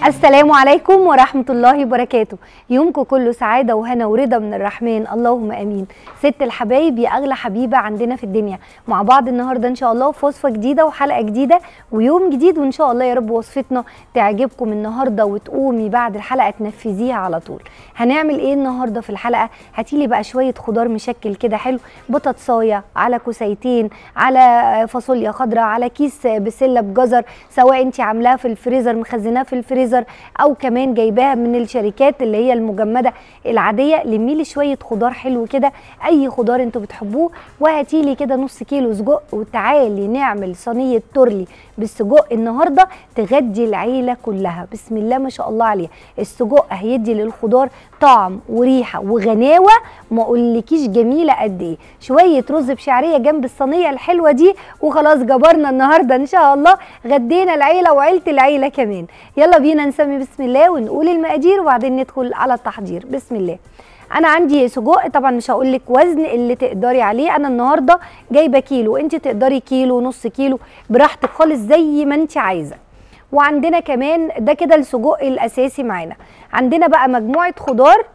السلام عليكم ورحمة الله وبركاته يومكم كله سعادة وهنا ورضا من الرحمن اللهم أمين ست الحبايب يا أغلى حبيبة عندنا في الدنيا مع بعض النهاردة إن شاء الله في وصفة جديدة وحلقة جديدة ويوم جديد وإن شاء الله يا رب وصفتنا تعجبكم النهاردة وتقومي بعد الحلقة تنفذيها على طول هنعمل إيه النهاردة في الحلقة هاتيلي بقى شوية خضار مشكل كده حلو بطاطساية على كوسيتين على فاصوليا خضراء على كيس بسلة بجزر سواء انت عاملاها في الفريزر مخزناها في الفريزر او كمان جايباها من الشركات اللي هي المجمده العاديه لمي لي شويه خضار حلو كده اي خضار انتوا بتحبوه وهاتي لي كده نص كيلو سجق وتعالي نعمل صينيه تورلي بالسجق النهارده تغدي العيله كلها بسم الله ما شاء الله عليها السجق هيدي للخضار طعم وريحه وغناوه ما اقولكيش جميله قد ايه شويه رز بشعريه جنب الصينيه الحلوه دي وخلاص جبرنا النهارده ان شاء الله غدينا العيله وعيله العيله كمان يلا بينا نسمي بسم الله ونقول المقادير وبعدين ندخل على التحضير بسم الله انا عندي سجق طبعا مش هقول لك وزن اللي تقدري عليه انا النهارده جايبه كيلو انت تقدري كيلو نص كيلو براحتك خالص زي ما انت عايزه وعندنا كمان ده كده السجق الاساسي معانا عندنا بقى مجموعه خضار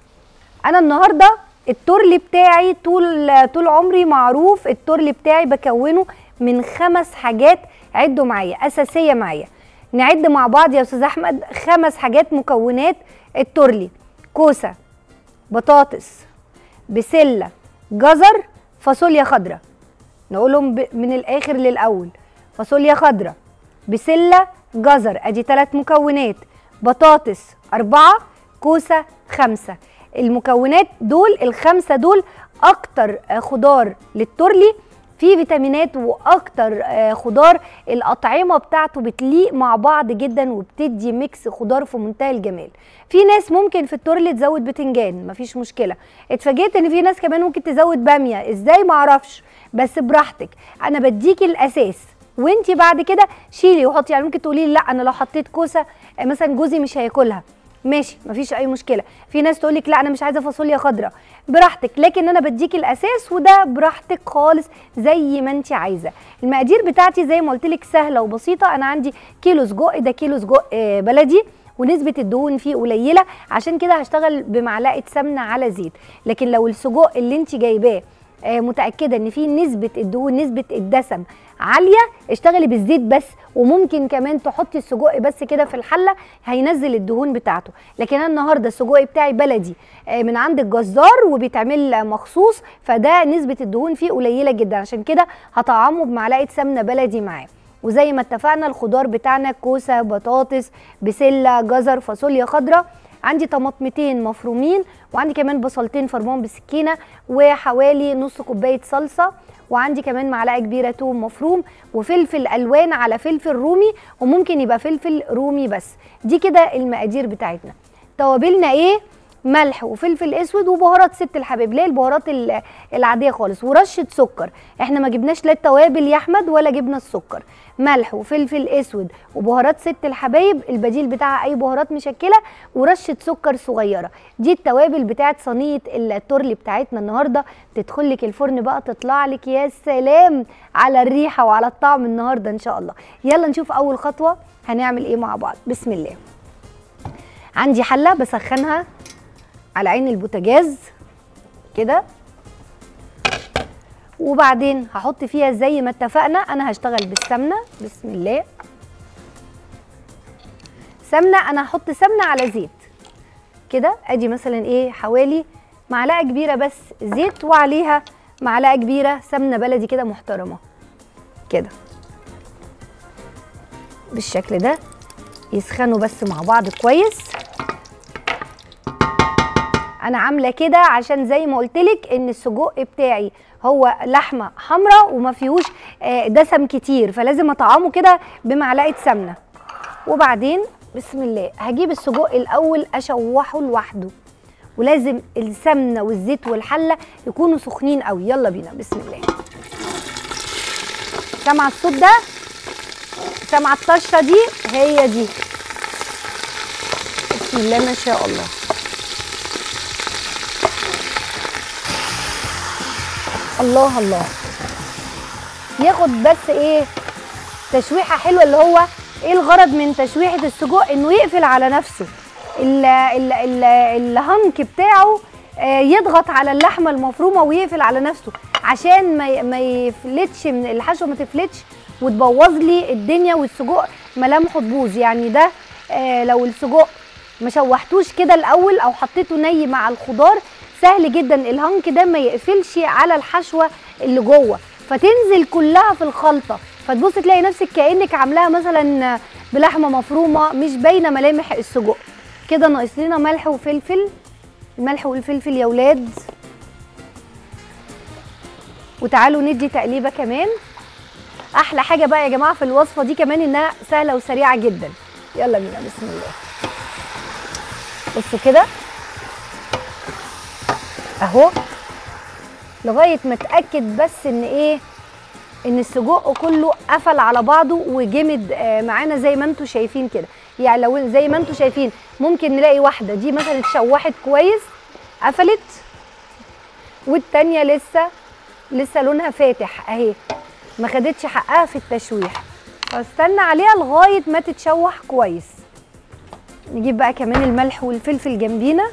انا النهارده التورلي بتاعي طول طول عمري معروف التورلي بتاعي بكونه من خمس حاجات عدوا معايا اساسيه معايا نعد مع بعض يا استاذ احمد خمس حاجات مكونات التورلي كوسه بطاطس بسله جزر فاصوليا خضراء نقولهم من الاخر للاول فاصوليا خضراء بسله جزر ادي ثلاث مكونات بطاطس أربعة كوسة خمسة المكونات دول الخمسة دول أكتر خضار للتورلي فيه فيتامينات واكتر خضار الاطعمه بتاعته بتليق مع بعض جدا وبتدي ميكس خضار في منتهى الجمال في ناس ممكن في التورلي تزود بتنجان مفيش مشكله اتفاجئت ان في ناس كمان ممكن تزود باميه ازاي معرفش بس براحتك انا بديكي الاساس وانتي بعد كده شيلي وحطي يعني ممكن تقولي لا انا لو حطيت كوسه مثلا جوزي مش هياكلها ماشي مفيش اي مشكله في ناس تقول لك لا انا مش عايزه فاصوليا خضراء براحتك لكن انا بديكي الاساس وده براحتك خالص زي ما انت عايزه المقادير بتاعتي زي ما قلت لك سهله وبسيطه انا عندي كيلو سجق ده كيلو سجق بلدي ونسبة الدهون فيه قليلة عشان كده هشتغل بمعلقة سمنة على زيت لكن لو السجق اللي انت جايباه متأكدة ان فيه نسبة الدهون نسبة الدسم عاليه اشتغلي بالزيت بس وممكن كمان تحطي السجق بس كده في الحله هينزل الدهون بتاعته لكن انا النهارده السجق بتاعي بلدي من عند الجزار وبيتعمل مخصوص فده نسبه الدهون فيه قليله جدا عشان كده هطعمه بمعلقه سمنه بلدي معاه وزي ما اتفقنا الخضار بتاعنا كوسه بطاطس بسله جزر فاصوليا خضراء عندي طماطمتين مفرومين وعندي كمان بصلتين فرمان بسكينه وحوالي نص كوبايه صلصه وعندي كمان معلقه كبيره توم مفروم وفلفل الوان على فلفل رومي وممكن يبقى فلفل رومي بس دي كده المقادير بتاعتنا توابلنا ايه ملح وفلفل اسود وبهارات ست الحبايب ليه البهارات العاديه خالص ورشه سكر احنا ما جبناش لا التوابل يا احمد ولا جبنا السكر ملح وفلفل اسود وبهارات ست الحبايب البديل بتاعها اي بهارات مشكله ورشه سكر صغيره دي التوابل بتاعت صينيه التورلي بتاعتنا النهارده تدخل لك الفرن بقى تطلع لك يا سلام على الريحه وعلى الطعم النهارده ان شاء الله يلا نشوف اول خطوه هنعمل ايه مع بعض بسم الله عندي حله بسخنها على عين البوتاجاز كده وبعدين هحط فيها زي ما اتفقنا انا هشتغل بالسمنه بسم الله سمنه انا هحط سمنه على زيت كده ادي مثلا ايه حوالي معلقه كبيره بس زيت وعليها معلقه كبيره سمنه بلدي كده محترمه كده بالشكل ده يسخنوا بس مع بعض كويس انا عامله كده عشان زي ما قلت لك ان السجق بتاعي هو لحمه حمراء وما فيهوش دسم كتير فلازم اطعمه كده بمعلقه سمنه وبعدين بسم الله هجيب السجق الاول اشوحه لوحده ولازم السمنه والزيت والحله يكونوا سخنين قوي يلا بينا بسم الله سامعه الصوت ده سامعه الطشه دي هي دي بسم الله ما شاء الله الله الله ياخد بس ايه تشويحه حلوه اللي هو ايه الغرض من تشويحه السجق انه يقفل على نفسه ال ال ال الهنك بتاعه آه، يضغط على اللحمه المفرومه ويقفل على نفسه عشان ما ي- ما يفلتش من الحشوه ما تفلتش وتبوظ لي الدنيا والسجق ملامحه تبوظ يعني ده آه، لو السجق ما شوحتوش كده الاول او حطيته ني مع الخضار سهل جدا الهنك ده ما يقفلش على الحشوه اللي جوه فتنزل كلها في الخلطه فتبص تلاقي نفسك كانك عاملاها مثلا بلحمه مفرومه مش باينه ملامح السجق كده ناقص لنا ملح وفلفل الملح والفلفل يا ولاد وتعالوا ندي تقليبه كمان احلى حاجه بقى يا جماعه في الوصفه دي كمان انها سهله وسريعه جدا يلا بينا بسم الله بصوا كده اهو لغايه ما اتاكد بس ان ايه ان السجق كله قفل على بعضه وجمد آه، معانا زي ما انتم شايفين كده يعني لو زي ما انتم شايفين ممكن نلاقي واحده دي مثلا اتشوحت كويس قفلت والتانيه لسه لسه لونها فاتح اهي ما خدتش حقها في التشويح فاستنى عليها لغايه ما تتشوح كويس نجيب بقى كمان الملح والفلفل جنبينا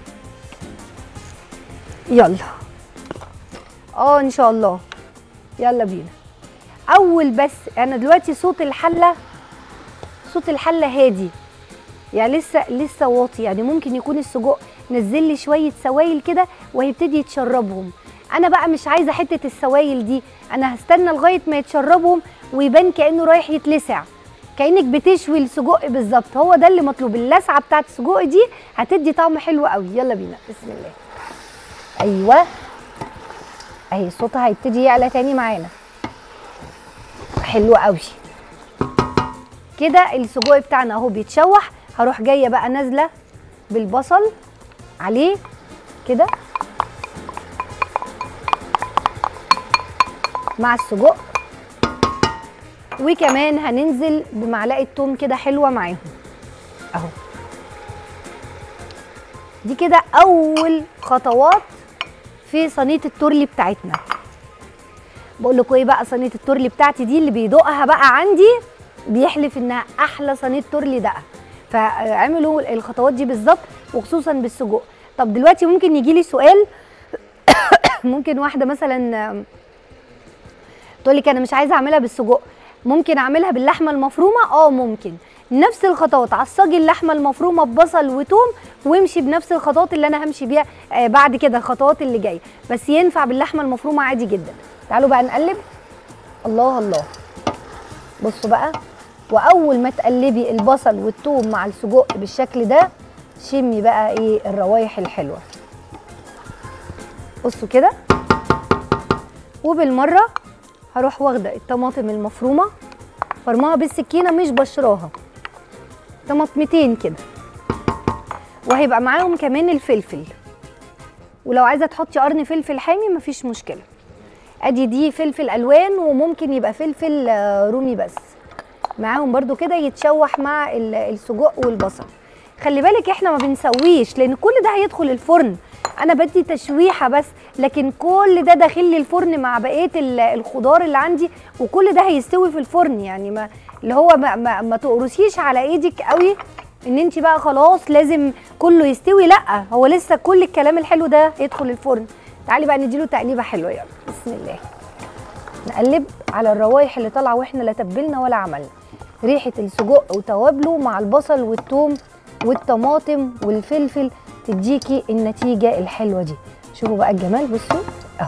يلا اه ان شاء الله يلا بينا اول بس انا دلوقتي صوت الحله صوت الحله هادي يعني لسه لسه واطي يعني ممكن يكون السجق نزل لي شويه سوائل كده وهيبتدي يتشربهم انا بقى مش عايزه حته السوائل دي انا هستنى لغايه ما يتشربهم ويبان كانه رايح يتلسع كانك بتشوي السجق بالظبط هو ده اللي مطلوب اللسعه بتاعت السجق دي هتدي طعم حلو قوي يلا بينا بسم الله ايوه اهي صوتها هيبتدي يعلى تاني معانا حلو قوي كده السجق بتاعنا اهو بيتشوح هروح جايه بقى نازله بالبصل عليه كده مع السجق وكمان هننزل بمعلقه توم كده حلوه معاهم اهو دي كده اول خطوات في صينيه التورلي بتاعتنا بقول لكم ايه بقى صينيه التورلي بتاعتي دي اللي بيدوقها بقى عندي بيحلف انها احلى صينيه تورلي دقه فاعملوا الخطوات دي بالظبط وخصوصا بالسجق طب دلوقتي ممكن يجي لي سؤال ممكن واحده مثلا تقول لك انا مش عايزه اعملها بالسجق ممكن اعملها باللحمه المفرومه اه ممكن نفس الخطوات عصجي اللحمه المفرومه ببصل وتوم وامشي بنفس الخطوات اللي انا همشي بيها آه بعد كده الخطوات اللي جايه بس ينفع باللحمه المفرومه عادي جدا تعالوا بقى نقلب الله الله بصوا بقى واول ما تقلبي البصل والثوم مع السجق بالشكل ده شمي بقى ايه الروايح الحلوه بصوا كده وبالمره هروح واخده الطماطم المفرومه فرماها بالسكينه مش بشراها طماطمتين كده وهيبقى معاهم كمان الفلفل ولو عايزه تحطي قرن فلفل حامي مفيش مشكله ادي دي فلفل الوان وممكن يبقى فلفل آه، رومي بس معاهم برده كده يتشوح مع ال- السجق والبصل خلي بالك احنا ما بنسويش لان كل ده هيدخل الفرن انا بدي تشويحه بس لكن كل ده داخل لي الفرن مع بقيه ال- الخضار اللي عندي وكل ده هيستوي في الفرن يعني ما اللي هو ما, ما, ما تقرصيش على ايدك قوي ان انت بقى خلاص لازم كله يستوي لا هو لسه كل الكلام الحلو ده يدخل الفرن تعالي بقى نديله تقليبه حلوه يلا بسم الله نقلب على الروايح اللي طالعه واحنا لا تبلنا ولا عملنا ريحه السجق وتوابله مع البصل والثوم والطماطم والفلفل تديكي النتيجه الحلوه دي شوفوا بقى الجمال بصوا اهو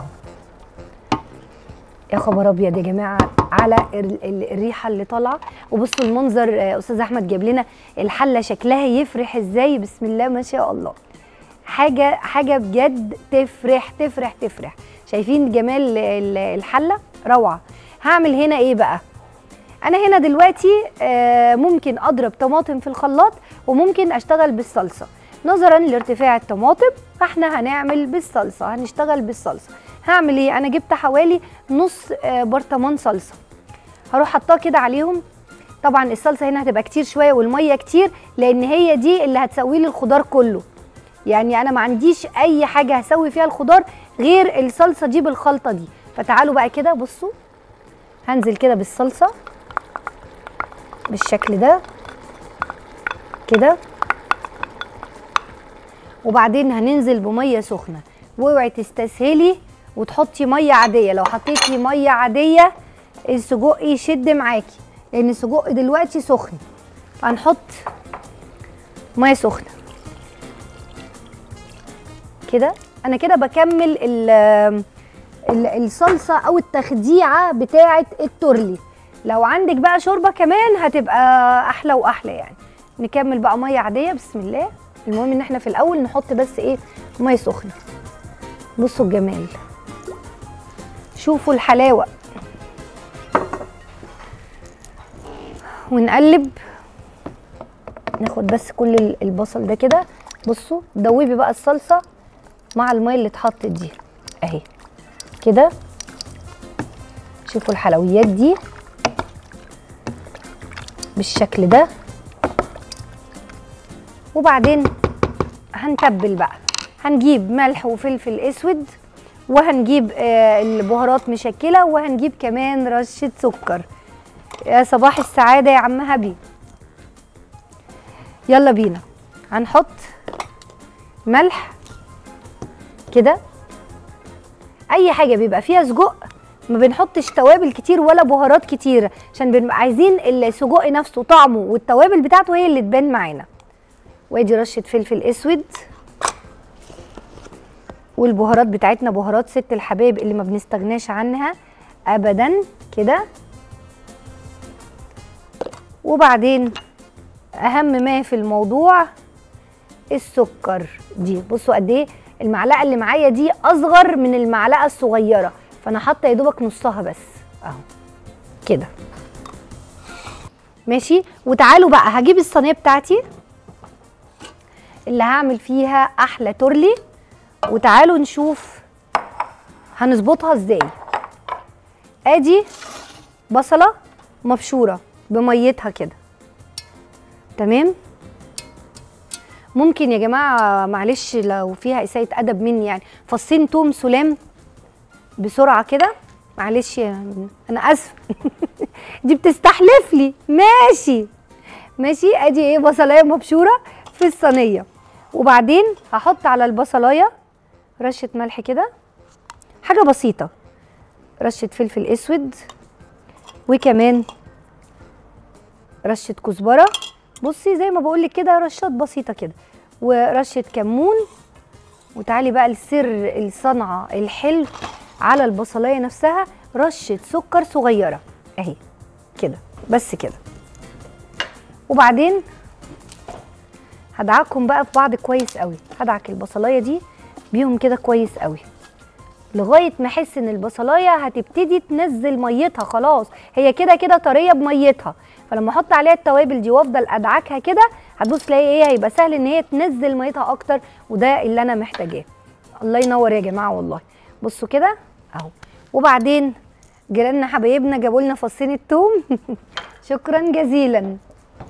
يا خبر ابيض يا جماعه على ال- ال- الريحه اللي طالعه وبصوا المنظر آه، استاذ احمد جاب لنا الحله شكلها يفرح ازاي بسم الله ما شاء الله حاجه حاجه بجد تفرح تفرح تفرح شايفين جمال ال- الحله روعه هعمل هنا ايه بقى انا هنا دلوقتي آه، ممكن اضرب طماطم في الخلاط وممكن اشتغل بالصلصه نظرا لارتفاع الطماطم فاحنا هنعمل بالصلصه هنشتغل بالصلصه هعمل ايه انا جبت حوالي نص آه، برطمان صلصه هروح حطاه كده عليهم طبعا الصلصه هنا هتبقى كتير شويه والميه كتير لان هي دي اللي هتسوي لي الخضار كله يعني انا ما عنديش اي حاجه هسوي فيها الخضار غير الصلصه دي بالخلطه دي فتعالوا بقى كده بصوا هنزل كده بالصلصه بالشكل ده كده وبعدين هننزل بميه سخنه واوعي تستسهلي وتحطي ميه عاديه لو حطيتي ميه عاديه السجق يشد معاكي لان السجق دلوقتي سخن هنحط ميه سخنه كده انا كده بكمل ال الصلصه او التخديعه بتاعه التورلي لو عندك بقى شوربه كمان هتبقى احلى واحلى يعني نكمل بقى ميه عاديه بسم الله المهم ان احنا في الاول نحط بس ايه ميه سخنه بصوا الجمال شوفوا الحلاوه ونقلب ناخد بس كل البصل ده كده بصوا دوبي بقى الصلصه مع الميه اللي اتحطت دي اهي كده شوفوا الحلويات دي بالشكل ده وبعدين هنتبل بقى هنجيب ملح وفلفل اسود وهنجيب آه البهارات مشكله وهنجيب كمان رشه سكر يا صباح السعاده يا عم هبي يلا بينا هنحط ملح كده اي حاجه بيبقى فيها سجق ما بنحطش توابل كتير ولا بهارات كتير عشان بنبقى عايزين السجق نفسه طعمه والتوابل بتاعته هي اللي تبان معانا وادي رشه فلفل اسود والبهارات بتاعتنا بهارات ست الحبايب اللي ما بنستغناش عنها ابدا كده وبعدين اهم ما في الموضوع السكر دي بصوا قد ايه المعلقه اللي معايا دي اصغر من المعلقه الصغيره فانا حاطه يا دوبك نصها بس اهو كده ماشي وتعالوا بقى هجيب الصينيه بتاعتي اللي هعمل فيها احلى تورلي وتعالوا نشوف هنظبطها ازاي ادي بصله مبشوره بميتها كده تمام ممكن يا جماعه معلش لو فيها اساءه ادب مني يعني فصين توم سلام بسرعه كده معلش يعني انا اسف دي بتستحلف لي ماشي ماشي ادي ايه بصلايه مبشوره في الصينيه وبعدين هحط على البصلايه رشه ملح كده حاجه بسيطه رشه فلفل اسود وكمان رشه كزبره بصي زي ما بقول لك كده رشات بسيطه كده ورشه كمون وتعالي بقى لسر الصنعه الحلو على البصلايه نفسها رشه سكر صغيره اهي كده بس كده وبعدين هدعكهم بقى في بعض كويس قوي هدعك البصلايه دي بيهم كده كويس قوي لغايه ما احس ان البصلايه هتبتدي تنزل ميتها خلاص هي كده كده طريه بميتها فلما احط عليها التوابل دي وافضل ادعكها كده هتبص تلاقي ايه هيبقى سهل ان هي تنزل ميتها اكتر وده اللي انا محتاجاه الله ينور يا جماعه والله بصوا كده اهو وبعدين جيراننا حبايبنا جابوا لنا فصين التوم شكرا جزيلا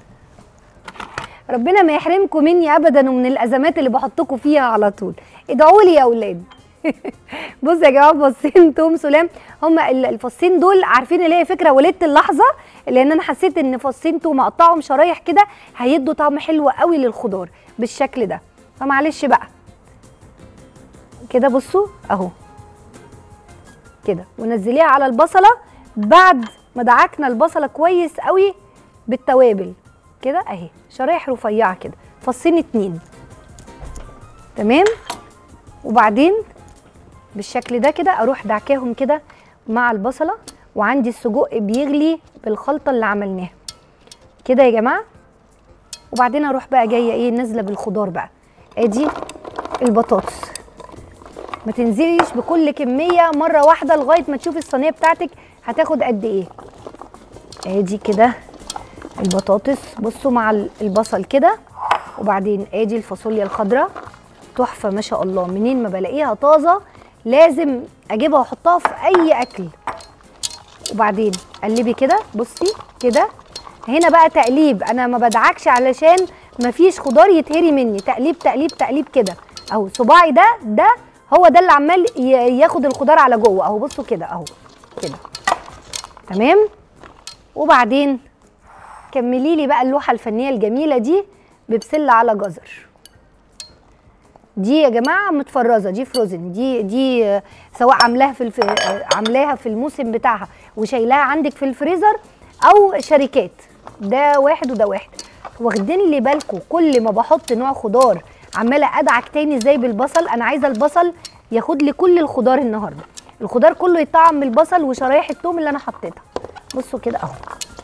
ربنا ما يحرمكم مني ابدا ومن الازمات اللي بحطكم فيها على طول ادعوا لي يا اولاد بصوا يا جماعه فصين توم سلام هم الفصين دول عارفين اللي هي فكره ولدت اللحظه لان انا حسيت ان فصين توم اقطعهم شرايح كده هيدوا طعم حلو قوي للخضار بالشكل ده فمعلش بقى كده بصوا اهو كده ونزليها على البصله بعد ما دعكنا البصله كويس قوي بالتوابل كده اهي شرايح رفيعه كده فصين اتنين تمام وبعدين بالشكل ده كده اروح دعكاهم كده مع البصله وعندي السجق بيغلي بالخلطه اللي عملناها كده يا جماعه وبعدين اروح بقى جايه ايه نازله بالخضار بقى ادي البطاطس ما تنزليش بكل كميه مره واحده لغايه ما تشوفي الصينيه بتاعتك هتاخد قد ايه ادي كده البطاطس بصوا مع البصل كده وبعدين ادي الفاصوليا الخضراء تحفه ما شاء الله منين ما بلاقيها طازه لازم اجيبها واحطها في اي اكل وبعدين قلبي كده بصي كده هنا بقى تقليب انا ما بدعكش علشان مفيش خضار يتهري مني تقليب تقليب تقليب كده اهو صباعي ده ده هو ده اللي عمال ياخد الخضار على جوه اهو بصوا كده اهو كده تمام وبعدين كملي لي بقى اللوحه الفنيه الجميله دي ببسله على جزر دي يا جماعه متفرزه دي فروزن دي دي آه، سواء عاملاها في الف... آه، عاملاها في الموسم بتاعها وشايلاها عندك في الفريزر او شركات ده واحد وده واحد واخدين لي بالكم كل ما بحط نوع خضار عماله ادعك تاني ازاي بالبصل انا عايزه البصل ياخد لي كل الخضار النهارده الخضار كله يتطعم بالبصل وشرايح التوم اللي انا حطيتها بصوا كده اهو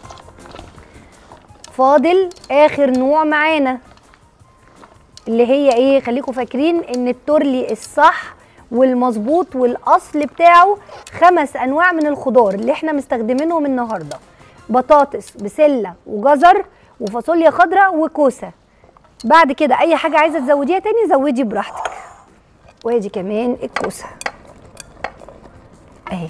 فاضل اخر نوع معانا اللي هي ايه خليكم فاكرين ان التورلي الصح والمظبوط والاصل بتاعه خمس انواع من الخضار اللي احنا مستخدمينهم النهارده بطاطس بسله وجزر وفاصوليا خضراء وكوسه بعد كده اي حاجه عايزه تزوديها تاني زودي براحتك وادي كمان الكوسه اهي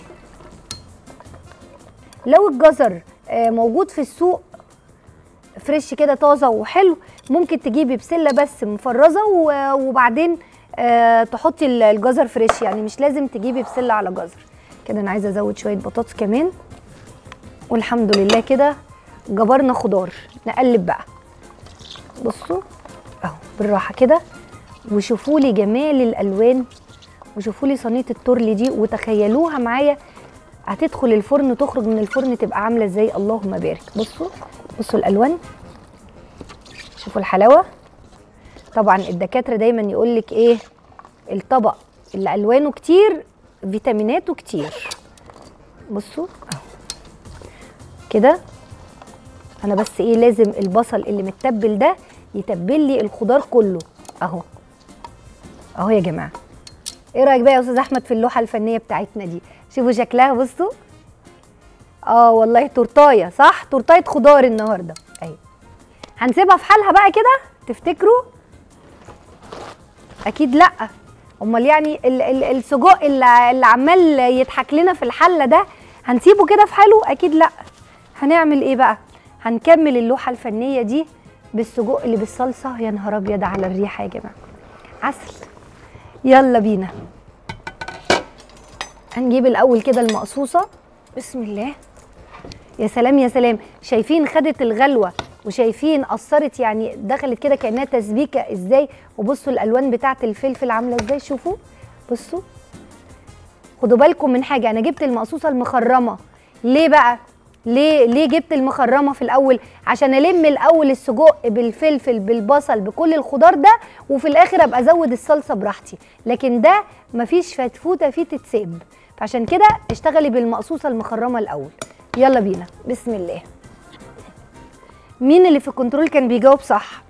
لو الجزر آه، موجود في السوق فريش كده طازه وحلو ممكن تجيبي بسله بس مفرزه و- وبعدين آه، تحطي ال- الجزر فريش يعني مش لازم تجيبي بسله على جزر كده انا عايزه ازود شويه بطاطس كمان والحمد لله كده جبرنا خضار نقلب بقى بصوا اهو بالراحه كده وشوفوا لي جمال الالوان وشوفوا لي صينيه التورلي دي وتخيلوها معايا هتدخل الفرن تخرج من الفرن تبقى عامله ازاي اللهم بارك بصوا بصوا الالوان شوفوا الحلاوه طبعا الدكاتره دايما يقول لك ايه الطبق اللي الوانه كتير فيتاميناته كتير بصوا اهو كده انا بس ايه لازم البصل اللي متبل ده يتبل لي الخضار كله اهو اهو يا جماعه ايه رايك بقى يا استاذ احمد في اللوحه الفنيه بتاعتنا دي شوفوا شكلها بصوا اه والله تورتايه صح تورتايه خضار النهارده اهي هنسيبها في حالها بقى كده تفتكروا اكيد لا امال يعني ال- ال- السجق اللي, اللي عمال يضحك لنا في الحله ده هنسيبه كده في حاله اكيد لا هنعمل ايه بقى هنكمل اللوحه الفنيه دي بالسجق اللي بالصلصه يا نهار ابيض على الريحه يا جماعه عسل يلا بينا هنجيب الاول كده المقصوصه بسم الله يا سلام يا سلام شايفين خدت الغلوه وشايفين قصرت يعني دخلت كده كانها تسبيكه ازاي وبصوا الالوان بتاعه الفلفل عامله ازاي شوفوا بصوا خدوا بالكم من حاجه انا جبت المقصوصه المخرمه ليه بقى ليه ليه جبت المخرمه في الاول عشان الم الاول السجق بالفلفل بالبصل بكل الخضار ده وفي الاخر ابقى ازود الصلصه براحتي لكن ده مفيش فتفوته فيه تتساب فعشان كده اشتغلي بالمقصوصه المخرمه الاول يلا بينا بسم الله مين اللي في الكنترول كان بيجاوب صح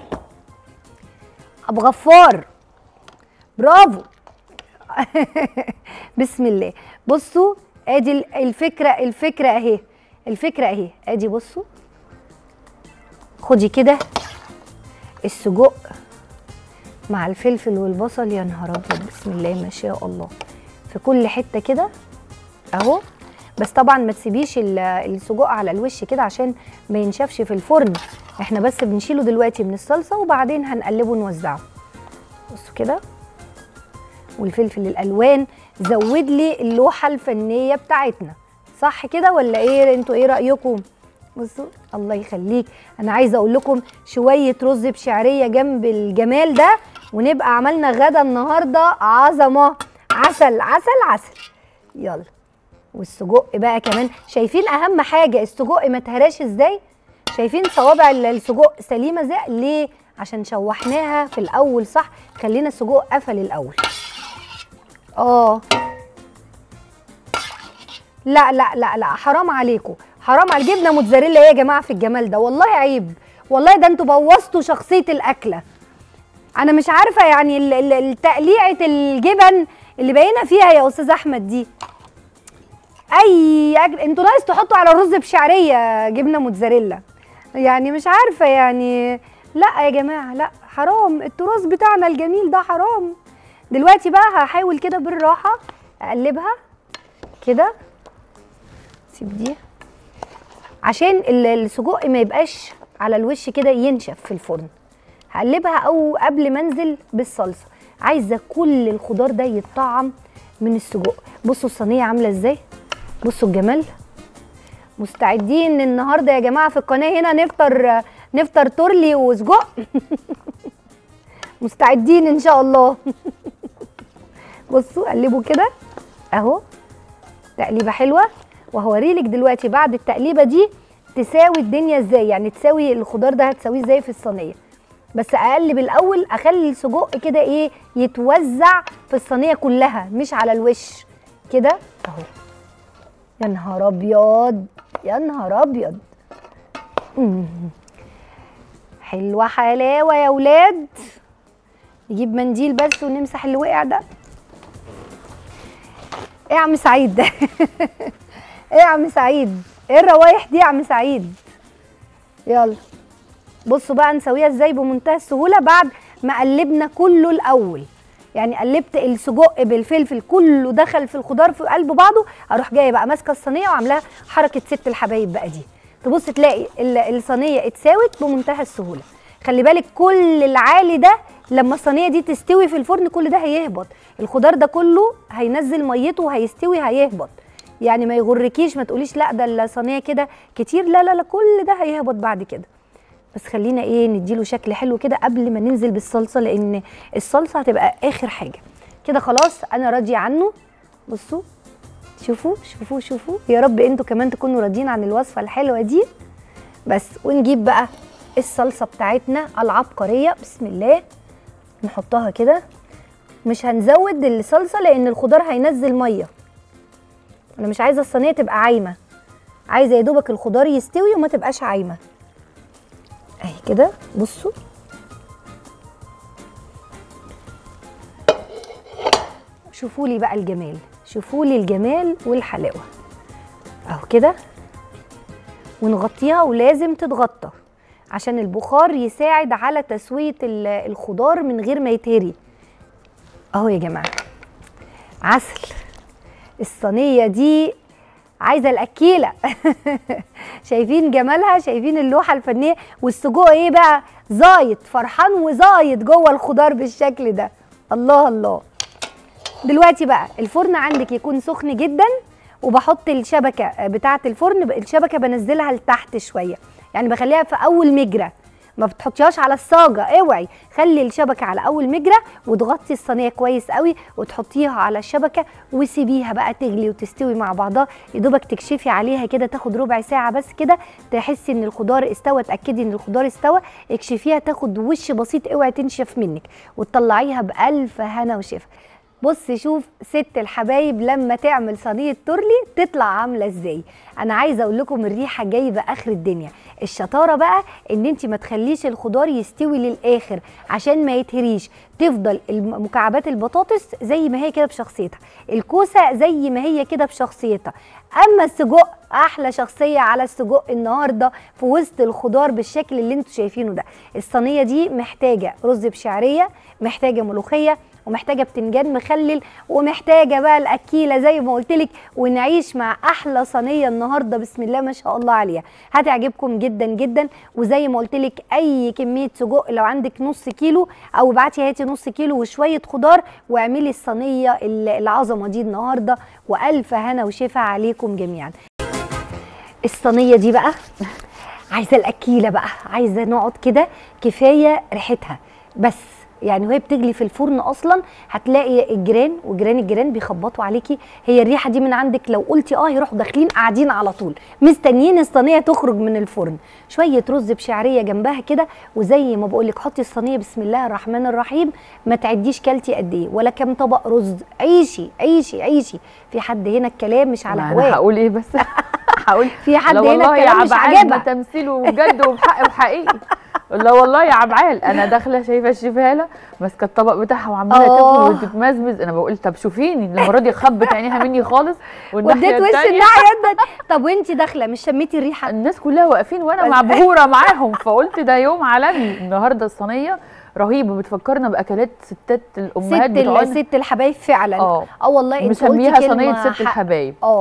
ابو غفار برافو بسم الله بصوا ادي ال- الفكره الفكره اهي الفكره اهي ادي بصوا خدي كده السجق مع الفلفل والبصل يا نهار ابيض بسم الله ما شاء الله في كل حته كده اهو بس طبعا ما تسيبيش ال- السجق على الوش كده عشان ما ينشفش في الفرن احنا بس بنشيله دلوقتي من الصلصه وبعدين هنقلبه ونوزعه بصوا كده والفلفل الالوان زود لي اللوحه الفنيه بتاعتنا صح كده ولا ايه انتوا ايه رايكم بصوا الله يخليك انا عايزه اقول لكم شويه رز بشعريه جنب الجمال ده ونبقى عملنا غدا النهارده عظمه عسل عسل عسل يلا والسجق بقى كمان شايفين اهم حاجه السجق ما تهراش ازاي شايفين صوابع ال- السجق سليمه ازاي ليه عشان شوحناها في الاول صح خلينا السجق قفل الاول اه لا لا لا لا حرام عليكم حرام على جبنه موتزاريلا ايه يا جماعه في الجمال ده والله عيب والله ده انتوا بوظتوا شخصيه الاكله انا مش عارفه يعني ال- ال- التقليعه الجبن اللي باينه فيها يا استاذ احمد دي اي أكل انتوا ناقص تحطوا على الرز بشعريه جبنه موتزاريلا يعني مش عارفه يعني لا يا جماعه لا حرام التراث بتاعنا الجميل ده حرام دلوقتي بقى هحاول كده بالراحه اقلبها كده سيب دي عشان ال- السجق ما يبقاش على الوش كده ينشف في الفرن هقلبها او قبل ما انزل بالصلصه عايزه كل الخضار ده يتطعم من السجق بصوا الصينيه عامله ازاي بصوا الجمال مستعدين النهارده يا جماعه في القناه هنا نفطر نفطر تورلي وسجق مستعدين ان شاء الله بصوا قلبوا كده اهو تقليبه حلوه وهوريلك دلوقتي بعد التقليبه دي تساوي الدنيا ازاي يعني تساوي الخضار ده هتساويه ازاي في الصينيه بس اقلب الاول اخلي السجق كده ايه يتوزع في الصينيه كلها مش على الوش كده اهو يا نهار ابيض يا نهار ابيض مم. حلوه حلاوه يا ولاد نجيب منديل بس ونمسح اللي وقع ده ايه يا عم سعيد ده ايه يا عم سعيد ايه الروايح دي يا عم سعيد يلا بصوا بقى نسويها ازاي بمنتهى السهوله بعد ما قلبنا كله الاول يعني قلبت السجق بالفلفل كله دخل في الخضار في قلب بعضه اروح جايه بقى ماسكه الصينيه وعاملاها حركه ست الحبايب بقى دي تبص تلاقي ال- الصينيه اتساوت بمنتهى السهوله خلي بالك كل العالي ده لما الصينيه دي تستوي في الفرن كل ده هيهبط الخضار ده كله هينزل ميته وهيستوي هيهبط يعني ما يغركيش ما تقوليش لا ده الصينيه كده كتير لا لا لا كل ده هيهبط بعد كده بس خلينا ايه نديله شكل حلو كده قبل ما ننزل بالصلصه لان الصلصه هتبقى اخر حاجه كده خلاص انا راضيه عنه بصوا شوفوا شوفوا شوفوا يا رب انتوا كمان تكونوا راضيين عن الوصفه الحلوه دي بس ونجيب بقى الصلصه بتاعتنا العبقريه بسم الله نحطها كده مش هنزود الصلصه لان الخضار هينزل ميه انا مش عايزه الصينيه تبقى عايمه عايزه يا دوبك الخضار يستوي وما تبقاش عايمه اهي كده بصوا شوفوا لي بقى الجمال شوفوا لي الجمال والحلاوه اهو كده ونغطيها ولازم تتغطى عشان البخار يساعد على تسويه ال- الخضار من غير ما يتهري اهو يا جماعه عسل الصينيه دي عايزه الاكيله شايفين جمالها شايفين اللوحه الفنيه والسجق ايه بقى زايد فرحان وزايد جوه الخضار بالشكل ده الله الله دلوقتي بقى الفرن عندك يكون سخن جدا وبحط الشبكه بتاعه الفرن الشبكه بنزلها لتحت شويه يعني بخليها في اول مجرى ما بتحطيهاش على الصاجه اوعي خلي الشبكه على اول مجرى وتغطي الصينيه كويس قوي وتحطيها على الشبكه وسيبيها بقى تغلي وتستوي مع بعضها يا دوبك تكشفي عليها كده تاخد ربع ساعه بس كده تحسي ان الخضار استوى تاكدي ان الخضار استوى اكشفيها تاخد وش بسيط اوعي تنشف منك وتطلعيها بالف هنا وشفا بص شوف ست الحبايب لما تعمل صينيه تورلي تطلع عامله ازاي انا عايزه اقول لكم الريحه جايبه اخر الدنيا الشطاره بقى ان انت ما تخليش الخضار يستوي للاخر عشان ما يتهريش تفضل الم- مكعبات البطاطس زي ما هي كده بشخصيتها الكوسه زي ما هي كده بشخصيتها اما السجق احلى شخصيه على السجق النهارده في وسط الخضار بالشكل اللي انتوا شايفينه ده الصينيه دي محتاجه رز بشعريه محتاجه ملوخيه ومحتاجه بتنجان مخلل ومحتاجه بقى الاكيله زي ما قلت لك ونعيش مع احلى صينيه النهارده بسم الله ما شاء الله عليها هتعجبكم جدا جدا وزي ما قلت لك اي كميه سجق لو عندك نص كيلو او ابعتي هاتي نص كيلو وشويه خضار واعملي الصينيه ال- العظمه دي النهارده والف هنا وشفا عليكم جميعا الصينيه دي بقى عايزه الاكيله بقى عايزه نقعد كده كفايه ريحتها بس يعني وهي بتجلي في الفرن اصلا هتلاقي الجيران وجيران الجيران بيخبطوا عليكي هي الريحه دي من عندك لو قلتي اه يروحوا داخلين قاعدين على طول مستنيين الصينيه تخرج من الفرن شويه رز بشعريه جنبها كده وزي ما بقول لك حطي الصينيه بسم الله الرحمن الرحيم ما تعديش كلتي قد ايه ولا كام طبق رز عيشي عيشي عيشي في حد هنا الكلام مش على ما انا هواه هقول ايه بس هقول في حد لا هنا والله يا الكلام مش عبعال ده عاجبها تمثيله بجد وبحق وحقيقي لا والله يا عبعال انا داخله شايفه الشفاله ماسكه الطبق بتاعها وعماله آه. تاكل وتتمزمز انا بقول طب شوفيني المره دي خبت عينيها مني خالص والناحيه وديت وش التانية الناحيه التانية. طب وانت داخله مش شميتي الريحه الناس كلها واقفين وانا بس- مبهوره معاهم فقلت ده يوم عالمي النهارده الصينيه رهيبه بتفكرنا باكلات ستات ست الامهات ال- بتوعنا ست الحبايب فعلا اه اه والله انت قلتي مسميها كلمه صينيه ست حق. الحبايب اه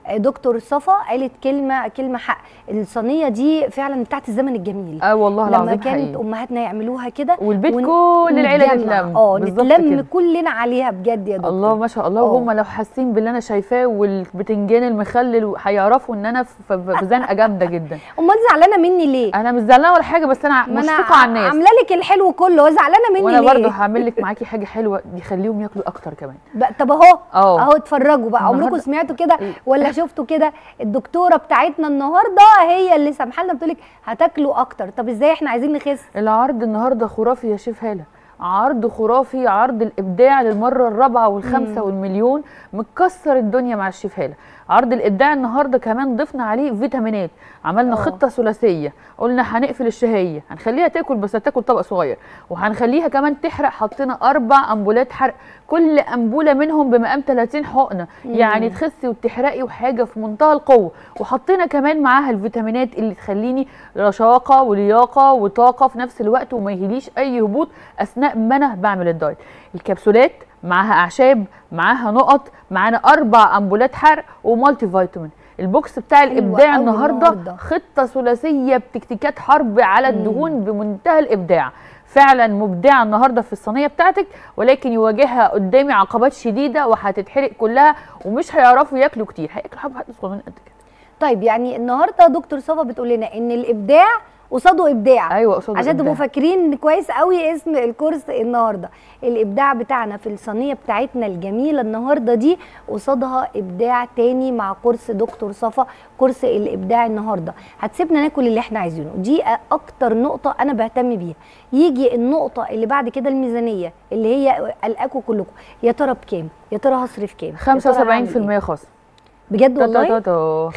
دكتور صفا قالت كلمه كلمه حق الصينيه دي فعلا بتاعت الزمن الجميل اه والله لما العظيم كانت حقيقي. امهاتنا يعملوها كده والبيت ون- كل العيله ونتجمع. تتلم اه بالظبط نتلم كده. كلنا عليها بجد يا دكتور الله ما شاء الله اه. وهم لو حاسين باللي انا شايفاه والبتنجان المخلل هيعرفوا ان انا في في زنقه جامده جدا امال زعلانه مني ليه انا مش زعلانه ولا حاجه بس انا ما انا مشفقه على الناس عامله لك الحلو كله زعلانه مني وانا ليه برضه هعمل لك معاكي حاجه حلوه يخليهم ياكلوا اكتر كمان بقى- طب اهو اه. اهو اتفرجوا بقى عمركم النهاردة- سمعتوا كده إيه؟ ولا شفتوا كده الدكتوره بتاعتنا النهارده هي اللي سامحه لنا بتقول لك هتاكلوا اكتر طب ازاي احنا عايزين نخس العرض النهارده خرافي يا شيف هاله عرض خرافي عرض الابداع للمره الرابعه والخامسه والمليون مكسر الدنيا مع الشيف هاله عرض الابداع النهارده كمان ضفنا عليه فيتامينات عملنا اه. خطه ثلاثيه قلنا هنقفل الشهيه هنخليها تاكل بس هتاكل طبق صغير وهنخليها كمان تحرق حطينا اربع امبولات حرق كل امبوله منهم بمقام 30 حقنه يعني تخسي وتحرقي وحاجه في منتهى القوه وحطينا كمان معاها الفيتامينات اللي تخليني رشاقه ولياقه وطاقه في نفس الوقت وما يجيليش اي هبوط اثناء ما انا بعمل الدايت الكبسولات معاها اعشاب معاها نقط معانا اربع امبولات حرق ومالتي فيتامين البوكس بتاع حلوة الابداع أوي النهارده النهاردة. خطه ثلاثيه بتكتيكات حرب على الدهون بمنتهى الابداع فعلا مبدعه النهارده في الصينيه بتاعتك ولكن يواجهها قدامي عقبات شديده وهتتحرق كلها ومش هيعرفوا ياكلوا كتير هياكلوا حبه حبه صغيرين قد كده طيب يعني النهارده دكتور صفا بتقول لنا ان الابداع قصاده ابداع ايوه قصاد عشان تبقوا الإبداع. فاكرين كويس قوي اسم الكورس النهارده الابداع بتاعنا في الصينيه بتاعتنا الجميله النهارده دي قصادها ابداع تاني مع كورس دكتور صفا كورس الابداع النهارده هتسيبنا ناكل اللي احنا عايزينه دي اكتر نقطه انا بهتم بيها يجي النقطه اللي بعد كده الميزانيه اللي هي قلقاكم كلكم يا ترى بكام يا ترى هصرف كام يا ترى هعمل إيه؟ 75% خصم بجد والله والله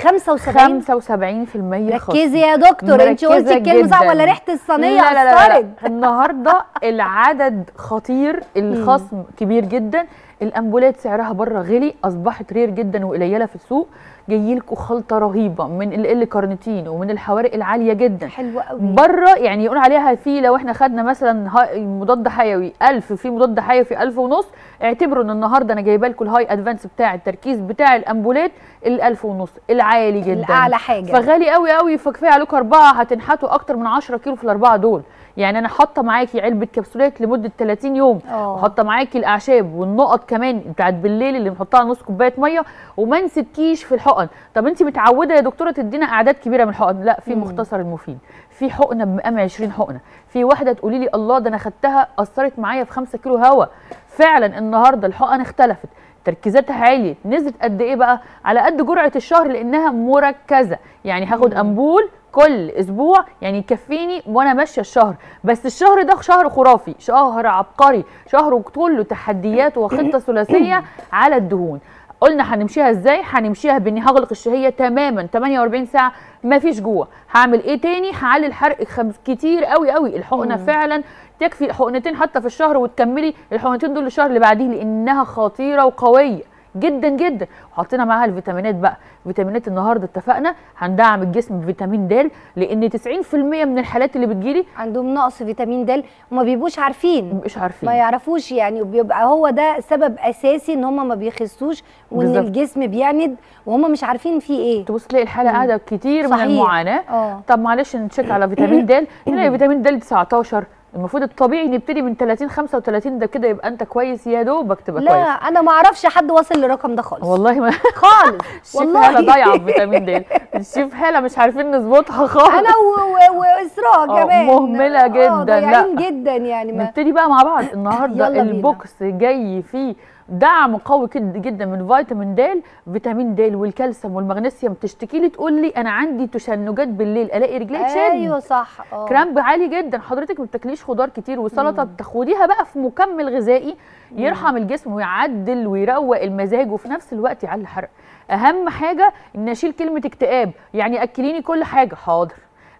75 75% خصم ركزي يا دكتور انت مركزة قلتي الكلمه صح جداً. ولا ريحه الصينيه لا لا لا, لا, اثرت لا. النهارده العدد خطير الخصم كبير جدا الامبولات سعرها بره غلي اصبحت رير جدا وقليله في السوق جاي لكم خلطه رهيبه من ال كارنيتين ومن الحوارق العاليه جدا حلوه قوي بره يعني يقول عليها في لو احنا خدنا مثلا هاي- مضاد حيوي 1000 في مضاد حيوي 1000 ونص اعتبروا ان النهارده انا جايبه لكم الهاي ادفانس بتاع التركيز بتاع الامبولات ال 1000 ونص العالي جدا الاعلى حاجه فغالي قوي قوي فكفايه عليكم اربعه هتنحتوا اكتر من 10 كيلو في الاربعه دول يعني انا حاطه معاكي علبه كبسولات لمده 30 يوم اه. وحاطه معاكي الاعشاب والنقط كمان بتاعت بالليل اللي بنحطها على نص كوبايه ميه وما نسيتكيش في الحقن طب انت متعوده يا دكتوره تدينا اعداد كبيره من الحقن لا في مم. مختصر المفيد في حقنه بمقام 20 حقنه في واحده تقولي لي الله ده انا خدتها اثرت معايا في 5 كيلو هوا فعلا النهارده الحقن اختلفت تركيزاتها عليت نزلت قد ايه بقى على قد جرعه الشهر لانها مركزه يعني هاخد امبول كل اسبوع يعني يكفيني وانا ماشيه الشهر بس الشهر ده شهر خرافي شهر عبقري شهر كله تحديات وخطه ثلاثيه على الدهون قلنا هنمشيها ازاي هنمشيها باني هغلق الشهيه تماما 48 ساعه ما فيش جوه هعمل ايه تاني هعلي الحرق خمس كتير قوي قوي الحقنه مم. فعلا تكفي حقنتين حتى في الشهر وتكملي الحقنتين دول الشهر اللي بعديه لانها خطيره وقويه جدا جدا وحطينا معاها الفيتامينات بقى فيتامينات النهارده اتفقنا هندعم الجسم بفيتامين د لان 90% من الحالات اللي بتجيلي عندهم نقص فيتامين د وما بيبقوش عارفين مش عارفين ما يعرفوش يعني وبيبقى هو ده سبب اساسي ان هم ما بيخسوش وان بالظبط. الجسم بيعند وهم مش عارفين فيه ايه تبص تلاقي الحاله مم. قاعده كتير من صحيح. المعاناه اه طب معلش نتشيك على فيتامين د نلاقي فيتامين د 19 المفروض الطبيعي نبتدي من 30 35 ده كده يبقى انت كويس يا دوبك تبقى لا كويس انا ما اعرفش حد واصل للرقم ده خالص والله ما خالص الشيف والله. هاله ضايعه في فيتامين د الشيف هاله مش عارفين نظبطها خالص انا و- و- واسراء آه، كمان مهملة آه، جدا، ضايعين لا. جدا يعني ما نبتدي بقى مع بعض النهارده يلا بينا. البوكس جاي فيه دعم قوي كد- جدا من فيتامين د فيتامين د والكالسيوم والمغنيسيوم تشتكي لي تقول لي انا عندي تشنجات بالليل الاقي رجلي تشد ايوه صح اه كرامب عالي جدا حضرتك ما بتاكليش خضار كتير وسلطه تاخديها بقى في مكمل غذائي يرحم الجسم ويعدل ويروق المزاج وفي نفس الوقت يعلي الحرق اهم حاجه ان اشيل كلمه اكتئاب يعني اكليني كل حاجه حاضر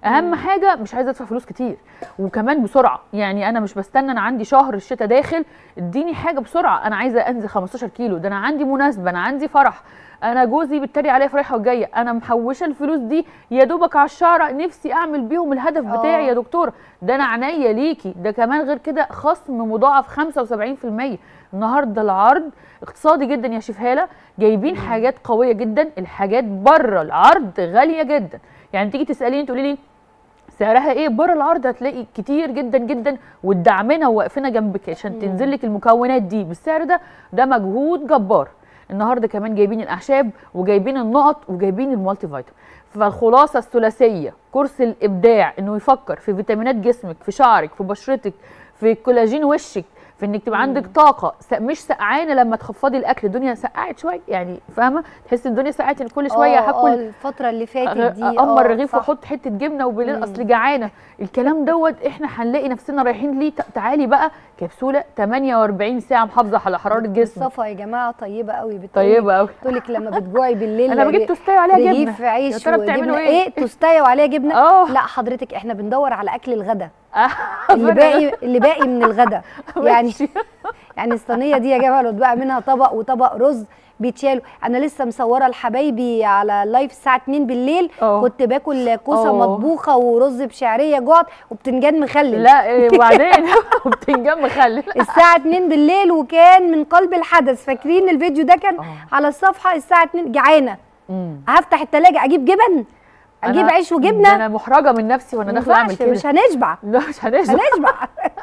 اهم حاجه مش عايزه ادفع فلوس كتير وكمان بسرعه يعني انا مش بستنى انا عندي شهر الشتاء داخل اديني حاجه بسرعه انا عايزه انزل 15 كيلو ده انا عندي مناسبه انا عندي فرح انا جوزي بيتريق عليا في رايحه وجايه انا محوشه الفلوس دي يا دوبك على الشعر نفسي اعمل بيهم الهدف بتاعي آه. يا دكتوره ده انا عينيا ليكي ده كمان غير كده خصم مضاعف 75% النهارده العرض اقتصادي جدا يا شيف هاله جايبين حاجات قويه جدا الحاجات بره العرض غاليه جدا يعني تيجي تساليني تقولي لي سعرها ايه بره العرض هتلاقي كتير جدا جدا وتدعمنا وواقفنا جنبك عشان تنزل لك المكونات دي بالسعر ده ده مجهود جبار النهارده كمان جايبين الاعشاب وجايبين النقط وجايبين المالتي فيتامين فالخلاصه الثلاثيه كورس الابداع انه يفكر في فيتامينات جسمك في شعرك في بشرتك في كولاجين وشك في انك تبقى عندك طاقه س- مش سقعانه لما تخفضي الاكل الدنيا سقعت شويه يعني فاهمه تحسي الدنيا سقعت ان كل شويه آه، آه، هاكل الفتره اللي فاتت دي اقمر آه، رغيف صح. واحط حته جبنه وبالليل اصل جعانه الكلام دوت احنا هنلاقي نفسنا رايحين ليه ت- تعالي بقى كبسوله 48 ساعه محافظه على حراره الجسم صفا يا جماعه طيبه قوي بتقولي طيبه قوي تقول لك لما بتجوعي بالليل انا بجيب توستايه عليها رغيف جبنه عيش يا ترى بتعملوا وجبنة. ايه؟ ايه توستايه وعليها جبنه اه لا حضرتك احنا بندور على اكل الغدا آه، اللي باقي اللي باقي من الغدا يعني ماشي. يعني الصينيه دي يا جماعه لو اتبقى منها طبق وطبق رز بيتشالوا انا لسه مصوره لحبايبي على لايف الساعه 2 بالليل اه. كنت باكل كوسه اه. مطبوخه ورز بشعريه جعت وبتنجان مخلل لا إيه، وبعدين وبتنجان مخلل الساعه 2 بالليل وكان من قلب الحدث فاكرين الفيديو ده كان اه. على الصفحه الساعه 2 جعانه مم. هفتح التلاجة اجيب جبن اجيب أنا- عيش ده وجبنه انا محرجه من نفسي وانا ما داخله اعمل ينفعش، كده مش هنشبع لا مش هنشبع هنشبع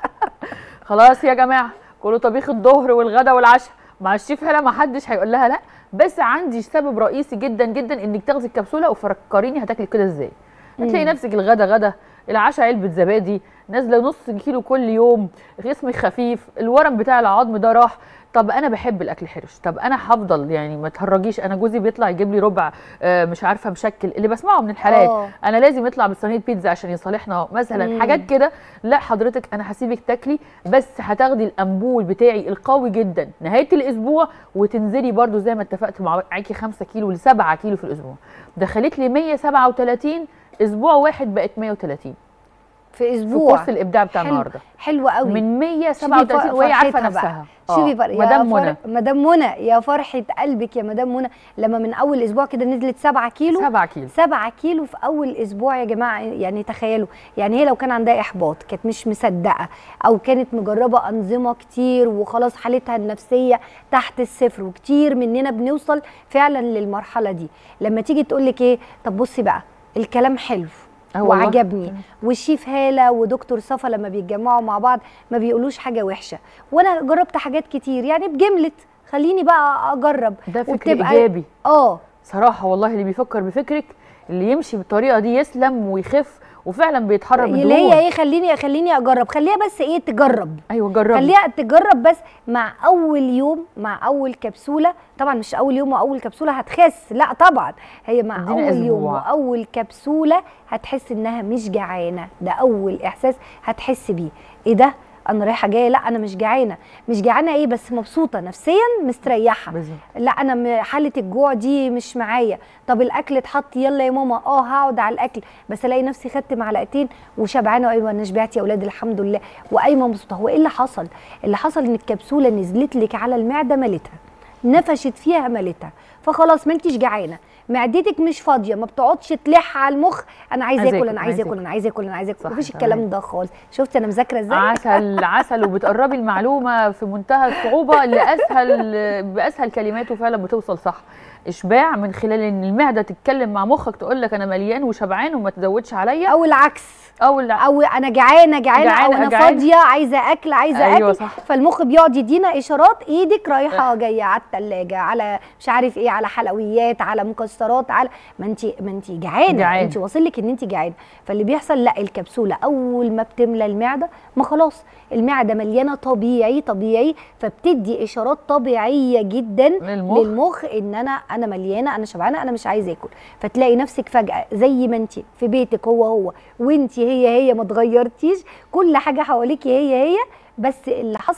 خلاص يا جماعه كله طبيخ الظهر والغدا والعشاء مع الشيف هلا ما حدش هيقول لها لا بس عندي سبب رئيسي جدا جدا انك تاخدي الكبسوله وفكريني هتاكلي كده ازاي هتلاقي نفسك الغدا غدا العشاء علبه زبادي نازله نص كيلو كل يوم جسمك خفيف الورم بتاع العظم ده راح طب انا بحب الاكل حرش طب انا هفضل يعني ما تهرجيش انا جوزي بيطلع يجيب لي ربع آه، مش عارفه مشكل اللي بسمعه من الحالات آه. انا لازم يطلع بصينيه بيتزا عشان يصالحنا مثلا مم. حاجات كده لا حضرتك انا هسيبك تاكلي بس هتاخدي الامبول بتاعي القوي جدا نهايه الاسبوع وتنزلي برده زي ما اتفقت مع- معاكي 5 كيلو ل 7 كيلو في الاسبوع دخلت لي 137 اسبوع واحد بقت 130 في في اسبوع كورس الابداع بتاع حلو. النهارده حلو قوي من شوفي 137 وهي عارفه فرحتها بقى. نفسها شوفي آه، فر... يا مدام فر... منى مدام منى يا فرحه قلبك يا مدام منى لما من اول اسبوع كده نزلت 7 كيلو 7 كيلو 7 كيلو في اول اسبوع يا جماعه يعني تخيلوا يعني هي لو كان عندها احباط كانت مش مصدقه او كانت مجربه انظمه كتير وخلاص حالتها النفسيه تحت الصفر وكتير مننا بنوصل فعلا للمرحله دي لما تيجي تقول لك ايه طب بصي بقى الكلام حلو آه والله. وعجبني والشيف هاله ودكتور صفا لما بيتجمعوا مع بعض ما بيقولوش حاجه وحشه وانا جربت حاجات كتير يعني بجمله خليني بقى اجرب ده فكر وبتبقى- ايجابي اه صراحه والله اللي بيفكر بفكرك اللي يمشي بالطريقه دي يسلم ويخف وفعلا بيتحرر من اللي هي الدهون ايه خليني خليني اجرب خليها بس ايه تجرب ايوه جربي خليها تجرب بس مع اول يوم مع اول كبسوله طبعا مش اول يوم واول كبسوله هتخس لا طبعا هي مع ادينا اول يوم أسبوع. واول كبسوله هتحس انها مش جعانه ده اول احساس هتحس بيه ايه ده انا رايحه جايه لا انا مش جعانه مش جعانه ايه بس مبسوطه نفسيا مستريحه بالظبط لا انا م- حاله الجوع دي مش معايا طب الاكل اتحط يلا يا ماما اه هقعد على الاكل بس الاقي نفسي خدت معلقتين وشبعانه ايوه انا شبعت يا اولاد الحمد لله وقايمه مبسوطه هو ايه اللي حصل اللي حصل ان الكبسوله نزلت لك على المعده ملتها نفشت فيها ملتها فخلاص ما انتش جعانه معدتك مش فاضيه ما بتقعدش تلح على المخ انا عايزه عايزة اكل آكل، انا عايزه عايزة اكل انا عايزه اكل انا عايزه اكل صح، مفيش تمام. الكلام ده خالص شفت انا مذاكره ازاي عسل عسل وبتقربي المعلومه في منتهى الصعوبه لاسهل باسهل كلمات وفعلا بتوصل صح اشباع من خلال ان المعده تتكلم مع مخك تقول لك انا مليان وشبعان وما تزودش عليا او العكس او لا او انا جعانه جعانه او جعانة، انا جعانة. فاضيه عايزه اكل عايزه أيوة اكل صح. فالمخ بيقعد يدينا اشارات ايدك رايحه جايه على الثلاجه على مش عارف ايه على حلويات على مكسرات على ما انت ما انت جعانه جعانة. انت واصل لك ان انت جعانه فاللي بيحصل لا الكبسوله اول ما بتملى المعده ما خلاص المعده مليانه طبيعي طبيعي فبتدي اشارات طبيعيه جدا للمخ. للمخ ان انا انا مليانه انا شبعانه انا مش عايزه اكل فتلاقي نفسك فجاه زي ما انت في بيتك هو هو وانت هي هي ما اتغيرتيش كل حاجه حواليكي هي هي بس اللي حصل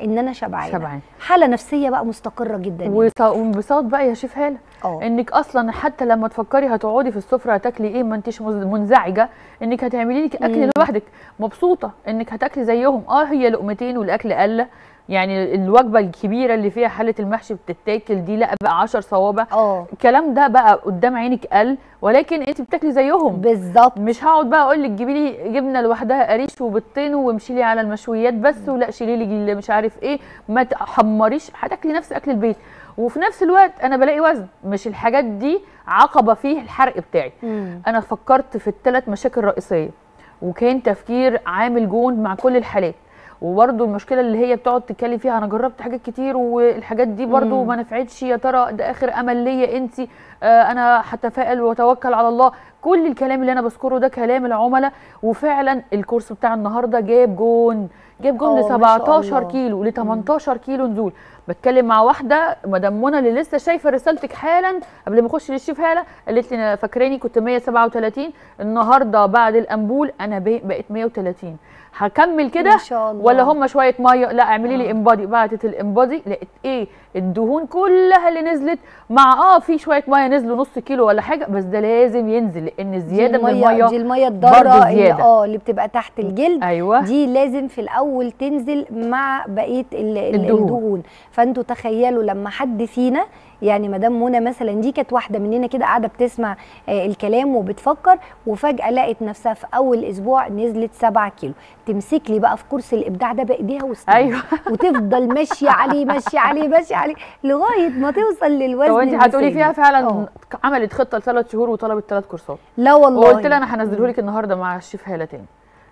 ان انا شبعانه شبعان حاله نفسيه بقى مستقره جدا يعني. وص- وانبساط بقى يا شيف هاله اه انك اصلا حتى لما تفكري هتقعدي في السفره هتاكلي ايه ما انتش مز- منزعجه انك هتعملي لك اكل مم. لوحدك مبسوطه انك هتاكلي زيهم اه هي لقمتين والاكل قله يعني الوجبه الكبيره اللي فيها حله المحشي بتتاكل دي لا بقى 10 صوابع اه الكلام ده بقى قدام عينك قل ولكن انت بتاكلي زيهم بالظبط مش هقعد بقى اقول لك جيبي لي جبنه لوحدها قريش وبيضتين وامشي لي على المشويات بس ولا شيلي لي اللي مش عارف ايه ما تحمريش هتاكلي نفس اكل البيت وفي نفس الوقت انا بلاقي وزن مش الحاجات دي عقبه فيه الحرق بتاعي مم. انا فكرت في الثلاث مشاكل رئيسيه وكان تفكير عامل جون مع كل الحالات وبرده المشكله اللي هي بتقعد تتكلم فيها انا جربت حاجات كتير والحاجات دي برده مم. ما نفعتش يا ترى ده اخر امل ليا انت آه انا هتفائل واتوكل على الله كل الكلام اللي انا بذكره ده كلام العملاء وفعلا الكورس بتاع النهارده جاب جون جاب جون آه، ل ما شاء 17 الله. كيلو ل 18 كيلو نزول بتكلم مع واحده مدام منى اللي لسه شايفه رسالتك حالا قبل ما اخش للشيف هاله قالت لي انا فاكراني كنت 137 النهارده بعد الامبول انا بي- بقيت 130 هكمل كده ما شاء الله ولا هم شويه ميه لا اعملي لي آه. امبادي بعتت الامبادي لقيت ايه الدهون كلها اللي نزلت مع اه في شويه ميه نزلوا نص كيلو ولا حاجه بس ده لازم ينزل لان دي الزياده من المية الميه دي الميه برضو الضاره اللي زيادة. اه اللي بتبقى تحت الجلد ايوه دي لازم في الاول تنزل مع بقيه ال- ال- الدهون. الدهون فانتوا تخيلوا لما حد فينا يعني مدام منى مثلا دي كانت واحده مننا كده قاعده بتسمع آه الكلام وبتفكر وفجاه لقت نفسها في اول اسبوع نزلت 7 كيلو تمسك لي بقى في كورس الابداع ده بايديها واسنانها ايوه وتفضل ماشيه عليه ماشيه عليه ماشيه عليه لغايه ما توصل للوزن طب انت هتقولي المثالي. فيها فعلا آه. عملت خطه لثلاث شهور وطلبت ثلاث كورسات لا والله وقلت لها انا هنزله لك النهارده مع الشيف هاله تاني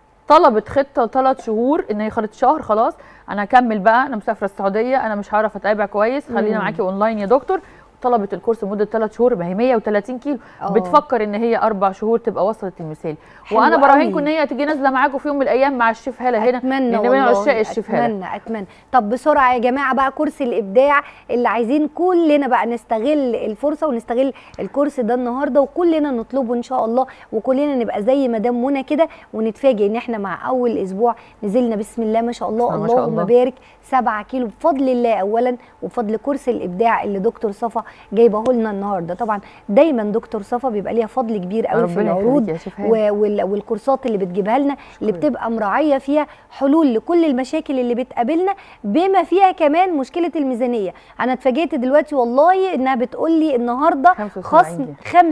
طلبت خطه ثلاث شهور ان هي خدت شهر خلاص انا هكمل بقى انا مسافره السعوديه انا مش هعرف اتابع كويس خلينا مم. معاكي اونلاين يا دكتور طلبت الكورس لمده ثلاث شهور ما هي 130 كيلو آه. بتفكر ان هي اربع شهور تبقى وصلت المثال حلو وانا براهنكم قوي. ان هي تيجي نازله معاكم في يوم من الايام مع الشيف هاله هنا اتمنى لان من والله عشاق الشيف هاله اتمنى اتمنى طب بسرعه يا جماعه بقى كورس الابداع اللي عايزين كلنا بقى نستغل الفرصه ونستغل الكورس ده النهارده وكلنا نطلبه ان شاء الله وكلنا نبقى زي مدام منى كده ونتفاجئ ان احنا مع اول اسبوع نزلنا بسم الله ما شاء الله ما شاء اللهم الله. بارك 7 كيلو بفضل الله اولا وبفضل كورس الابداع اللي دكتور صفا جايبه لنا النهارده طبعا دايما دكتور صفا بيبقى ليها فضل كبير قوي في ربنا العروض يخليك يا شيف هاله و- وال- والكورسات اللي بتجيبها لنا اللي شكراً. بتبقى مراعيه فيها حلول لكل المشاكل اللي بتقابلنا بما فيها كمان مشكله الميزانيه انا اتفاجئت دلوقتي والله انها بتقول لي النهارده 75 خصم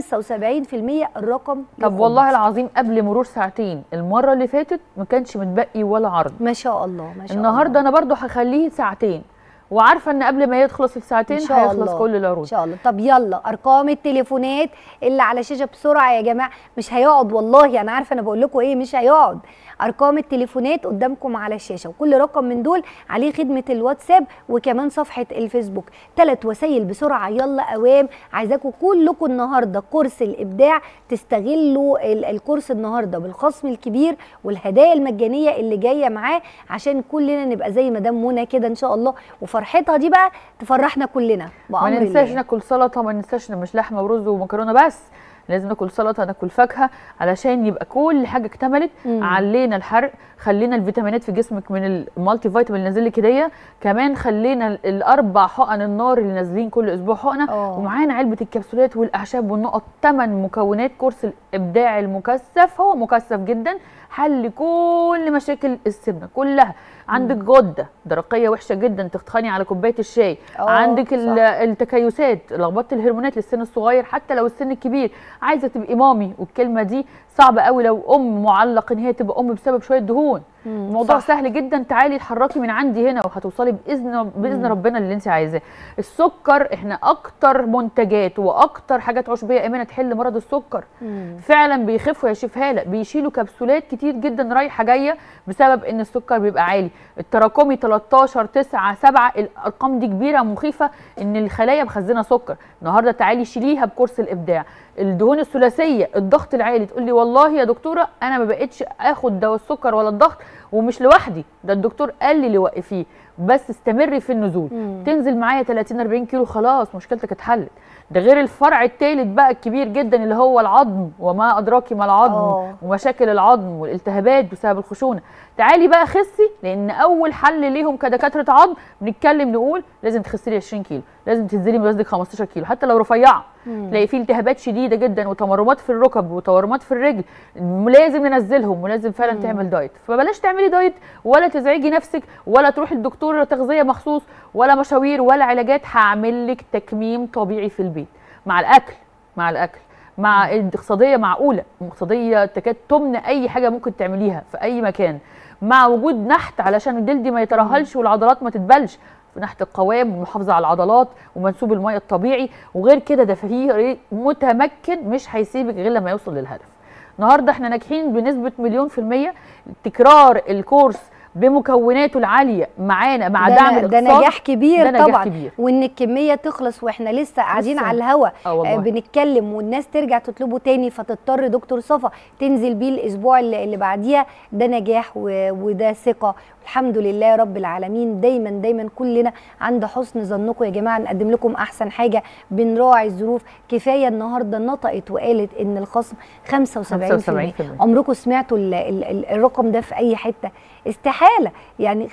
دي. 75% الرقم طب يخض. والله العظيم قبل مرور ساعتين المره اللي فاتت ما كانش متبقي ولا عرض ما شاء الله ما شاء النهارده الله. انا برضو هخليه ساعتين وعارفه ان قبل ما يخلص الساعتين إن شاء هيخلص الله. كل ان العروض شاء الله طب يلا ارقام التليفونات اللي على الشاشه بسرعه يا جماعه مش هيقعد والله انا عارفه انا بقول لكم ايه مش هيقعد ارقام التليفونات قدامكم على الشاشه وكل رقم من دول عليه خدمه الواتساب وكمان صفحه الفيسبوك ثلاث وسائل بسرعه يلا اوام عايزاكم كلكم النهارده كورس الابداع تستغلوا ال- الكورس النهارده بالخصم الكبير والهدايا المجانيه اللي جايه معاه عشان كلنا نبقى زي مدام منى كده ان شاء الله وفرحتها دي بقى تفرحنا كلنا ما بامر ننساش الله ناكل سلطه ما ننساش إن مش لحمه ورز ومكرونه بس لازم ناكل سلطه ناكل فاكهه علشان يبقى كل حاجه اكتملت مم. علينا الحرق خلينا الفيتامينات في جسمك من المالتي فيتامين اللي نازل لك هديه كمان خلينا ال- الاربع حقن النار اللي نازلين كل اسبوع حقنه اه ومعانا علبه الكبسولات والاعشاب والنقط ثمان مكونات كورس الابداع المكثف هو مكثف جدا حل كل مشاكل السمنه كلها عندك غده درقيه وحشه جدا تتخني على كوبايه الشاي آه، عندك ال- صح. التكيسات لخبطه الهرمونات للسن الصغير حتى لو السن الكبير عايزه تبقي مامي والكلمه دي صعبه قوي لو ام معلق ان هي تبقى ام بسبب شويه دهون مم، الموضوع صح. سهل جدا تعالي اتحركي من عندي هنا وهتوصلي باذن باذن مم. ربنا اللي انت عايزاه السكر احنا اكتر منتجات واكتر حاجات عشبيه امنه تحل مرض السكر مم. فعلا بيخفوا يا شيف هاله بيشيلوا كبسولات كتير جدا رايحه جايه بسبب ان السكر بيبقى عالي التراكمي 13 9 7 الارقام دي كبيره مخيفه ان الخلايا مخزنه سكر النهارده تعالي شيليها بكورس الابداع الدهون الثلاثيه الضغط العالي تقول لي والله يا دكتوره انا ما بقتش اخد دواء السكر ولا الضغط ومش لوحدي ده الدكتور قال لي اللي وقفيه بس استمري في النزول مم. تنزل معايا 30 40 كيلو خلاص مشكلتك اتحلت ده غير الفرع الثالث بقى الكبير جدا اللي هو العظم وما ادراكي ما العظم آه. ومشاكل العظم والالتهابات بسبب الخشونه تعالي بقى خسي لان اول حل ليهم كدكاتره عظم بنتكلم نقول لازم تخسي لي 20 كيلو لازم تنزلي من وزنك 15 كيلو حتى لو رفيعه مم. تلاقي فيه التهابات شديده جدا وتمرمات في الركب وتورمات في الرجل لازم ننزلهم ولازم فعلا مم. تعمل دايت فبلاش تعملي دايت ولا تزعجي نفسك ولا تروحي لدكتور تغذيه مخصوص ولا مشاوير ولا علاجات هعمل لك تكميم طبيعي في البيت مع الاكل مع الاكل مع اقتصاديه معقوله اقتصاديه تكاد تمن اي حاجه ممكن تعمليها في اي مكان مع وجود نحت علشان الجلد ما يترهلش والعضلات ما تتبلش في ناحيه القوام والمحافظه على العضلات ومنسوب الميه الطبيعي وغير كده ده في متمكن مش هيسيبك غير لما يوصل للهدف النهارده احنا ناجحين بنسبه مليون في الميه تكرار الكورس بمكوناته العاليه معانا مع ده دعم ن- ده الاقتصاد نجاح كبير ده نجاح طبعا كبير. وان الكميه تخلص واحنا لسه قاعدين لسه. على الهوا اه والله. بنتكلم والناس ترجع تطلبه تاني فتضطر دكتور صفا تنزل بيه الاسبوع اللي, اللي بعديها ده نجاح و... وده ثقه الحمد لله رب العالمين دايما دايما كلنا عند حسن ظنكم يا جماعه نقدم لكم احسن حاجه بنراعي الظروف كفايه النهارده نطقت وقالت ان الخصم 75% 75%. عمركم سمعتوا ال ال ال الرقم ده في اي حته استحاله يعني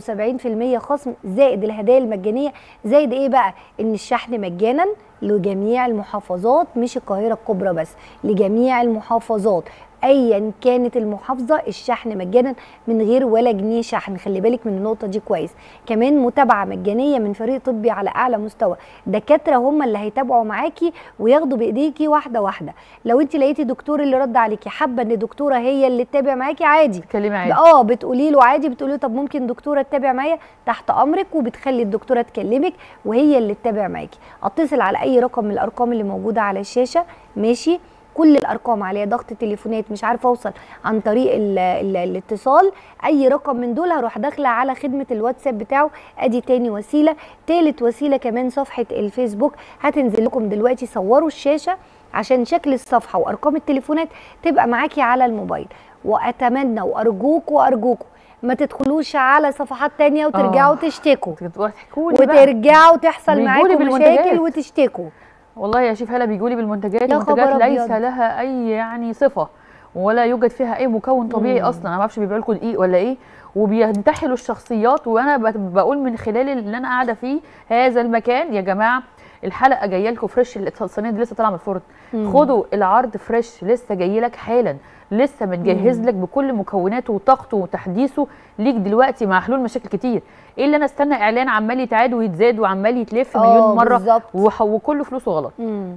75% خصم زائد الهدايا المجانيه زائد ايه بقى ان الشحن مجانا لجميع المحافظات مش القاهره الكبرى بس لجميع المحافظات ايا كانت المحافظه الشحن مجانا من غير ولا جنيه شحن خلي بالك من النقطه دي كويس كمان متابعه مجانيه من فريق طبي على اعلى مستوى دكاتره هم اللي هيتابعوا معاكي وياخدوا بايديكي واحده واحده لو انت لقيتي دكتور اللي رد عليكي حابه ان دكتوره هي اللي تتابع معاكي عادي تكلمي عادي اه بتقولي له عادي بتقولي له طب ممكن دكتوره تتابع معايا تحت امرك وبتخلي الدكتوره تكلمك وهي اللي تتابع معاكي اتصل على اي رقم من الارقام اللي موجوده على الشاشه ماشي كل الارقام عليها ضغط تليفونات مش عارفه اوصل عن طريق ال ال الاتصال اي رقم من دول هروح داخله على خدمه الواتساب بتاعه ادي تاني وسيله تالت وسيله كمان صفحه الفيسبوك هتنزل لكم دلوقتي صوروا الشاشه عشان شكل الصفحه وارقام التليفونات تبقى معاكي على الموبايل واتمنى وارجوكوا وارجوكوا ما تدخلوش على صفحات تانية وترجعوا آه. تشتكوا تحكوا لي بقى وترجعوا تحصل بيجولي معاكم بالمنتجات. مشاكل وتشتكوا والله يا شيف هلا بيجوا لي بالمنتجات يا المنتجات خبر ليس أبيض. لها اي يعني صفه ولا يوجد فيها اي مكون طبيعي مم. اصلا انا ما اعرفش بيبيعوا لكم دقيق ولا ايه وبينتحلوا الشخصيات وانا بت- بقول من خلال اللي انا قاعده فيه هذا المكان يا جماعه الحلقه جايه لكم فريش الصينيه دي لسه طالعه من الفرن مم. خدوا العرض فريش لسه جاي لك حالا لسه متجهز لك بكل مكوناته وطاقته وتحديثه ليك دلوقتي مع حلول مشاكل كتير ايه اللي انا استنى اعلان عمال يتعاد ويتزاد وعمال يتلف آه، مليون مره بالظبط. وح- وكله فلوسه غلط مم.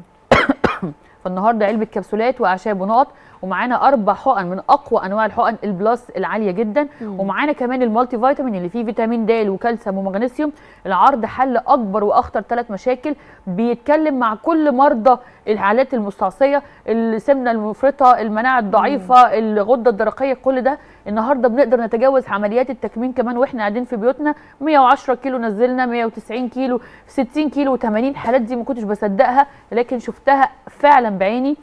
فالنهارده علبه كبسولات واعشاب ونقط ومعانا اربع حقن من اقوى انواع الحقن البلس العاليه جدا مم. ومعانا كمان المالتي فيتامين اللي فيه فيتامين د وكالسيوم ومغنيسيوم العرض حل اكبر واخطر ثلاث مشاكل بيتكلم مع كل مرضى الحالات المستعصيه السمنه المفرطه المناعه الضعيفه الغده الدرقيه كل ده النهارده بنقدر نتجاوز عمليات التكميم كمان واحنا قاعدين في بيوتنا 110 كيلو نزلنا 190 كيلو 60 كيلو و80 حالات دي ما كنتش بصدقها لكن شفتها فعلا بعيني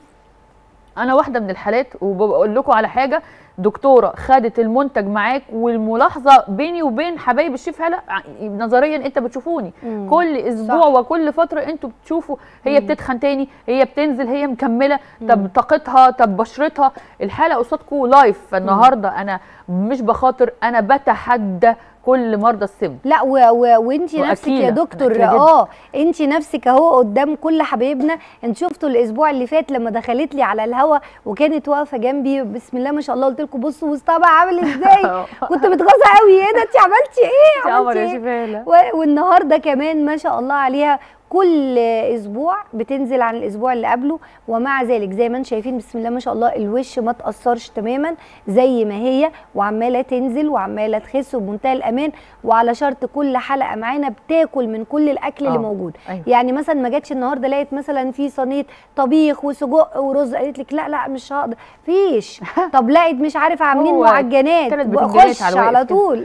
انا واحده من الحالات وبقول لكم على حاجه دكتوره خدت المنتج معاك والملاحظه بيني وبين حبايب الشيف هلا ع- نظريا انت بتشوفوني مم. كل اسبوع صح. وكل فتره انتوا بتشوفوا هي مم. بتتخن تاني هي بتنزل هي مكمله مم. طب طاقتها طب بشرتها الحاله قصادكم لايف فالنهارده انا مش بخاطر انا بتحدى كل مرضى السمن لا و... و... وانت نفسك يا وأكيلة. دكتور أكيلة جدا. اه انت نفسك اهو قدام كل حبايبنا انت شفتوا الاسبوع اللي فات لما دخلت لي على الهوا وكانت واقفه جنبي بسم الله ما شاء الله قلت لكم بصوا وسطها بقى عامل ازاي كنت متغاظه قوي ايه ده انت عملتي ايه يا قمر عملتي يا ايه شيف هلا و- والنهارده كمان ما شاء الله عليها كل اسبوع بتنزل عن الاسبوع اللي قبله ومع ذلك زي ما انتم شايفين بسم الله ما شاء الله الوش ما تاثرش تماما زي ما هي وعماله تنزل وعماله تخس وبمنتهى الامان وعلى شرط كل حلقه معانا بتاكل من كل الاكل اللي آه، موجود أيوة. يعني مثلا ما جاتش النهارده لقيت مثلا في صينيه طبيخ وسجق ورز قالت لك لا لا مش هقدر فيش طب لقيت مش عارف عاملين هو معجنات تلات بتنجانات بخش على على الواقف كده. طول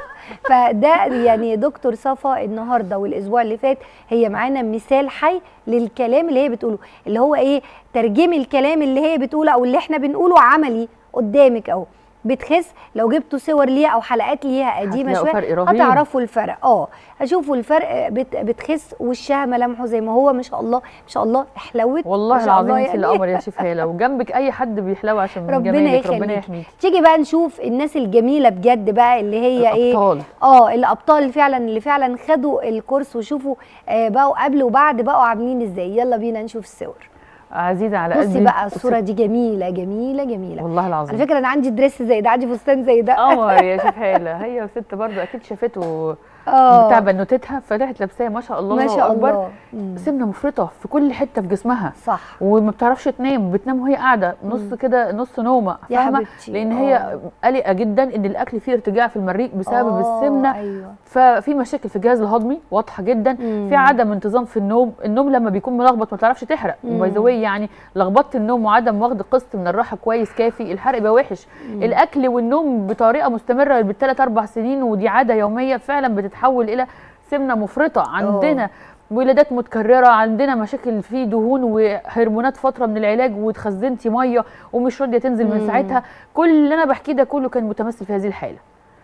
فده يعني دكتور صفا النهارده والاسبوع اللي فات هي معانا مثال حي للكلام اللي هي بتقوله اللي هو ايه ترجمي الكلام اللي هي بتقوله او اللي احنا بنقوله عملي قدامك اهو بتخس لو جبتوا صور ليها او حلقات ليها قديمه هتلاقوا شويه فرق رهيب. هتعرفوا الفرق اه هشوفوا الفرق بت بتخس وشها ملامحه زي ما هو ما شاء الله ما شاء الله حلوت والله ما شاء العظيم الله انت اللي قمر يا شيف هاله وجنبك اي حد بيحلو عشان من ربنا جمالك ربنا يخليك يحميك تيجي بقى نشوف الناس الجميله بجد بقى اللي هي ايه الأبطال. اه الابطال اللي فعلا اللي فعلا خدوا الكورس وشوفوا آه بقوا قبل وبعد بقوا عاملين ازاي يلا بينا نشوف الصور عزيزه على قلبي بصي بقى الصوره دي جميله جميله جميله والله على العظيم فكره انا عندي دريس زي ده عندي فستان زي ده قمر يا شيف هاله هي وست برضه اكيد شافته اه بتاع بنوتتها فراحت لابساه ما شاء الله ما الله شاء اكبر الله مم. سمنه مفرطه في كل حته في جسمها صح وما بتعرفش تنام بتنام وهي قاعده نص كده نص نومه يا فاهمه حبيبتي، لان آه. هي قلقه جدا ان الاكل فيه ارتجاع في المريء بسبب آه، السمنه ايوه ففي مشاكل في الجهاز الهضمي واضحه جدا مم. في عدم انتظام في النوم النوم لما بيكون ملخبط ما بتعرفش تحرق مم. باي ذا واي يعني لخبطه النوم وعدم واخد قسط من الراحه كويس كافي الحرق بقى وحش الاكل والنوم بطريقه مستمره بالثلاث اربع سنين ودي عاده يوميه فعلا بتتحول الى سمنه مفرطه عندنا ولادات متكرره عندنا مشاكل في دهون وهرمونات فتره من العلاج واتخزنتي ميه ومش راضيه تنزل من مم. ساعتها كل اللي انا بحكيه ده كله كان متمثل في هذه الحاله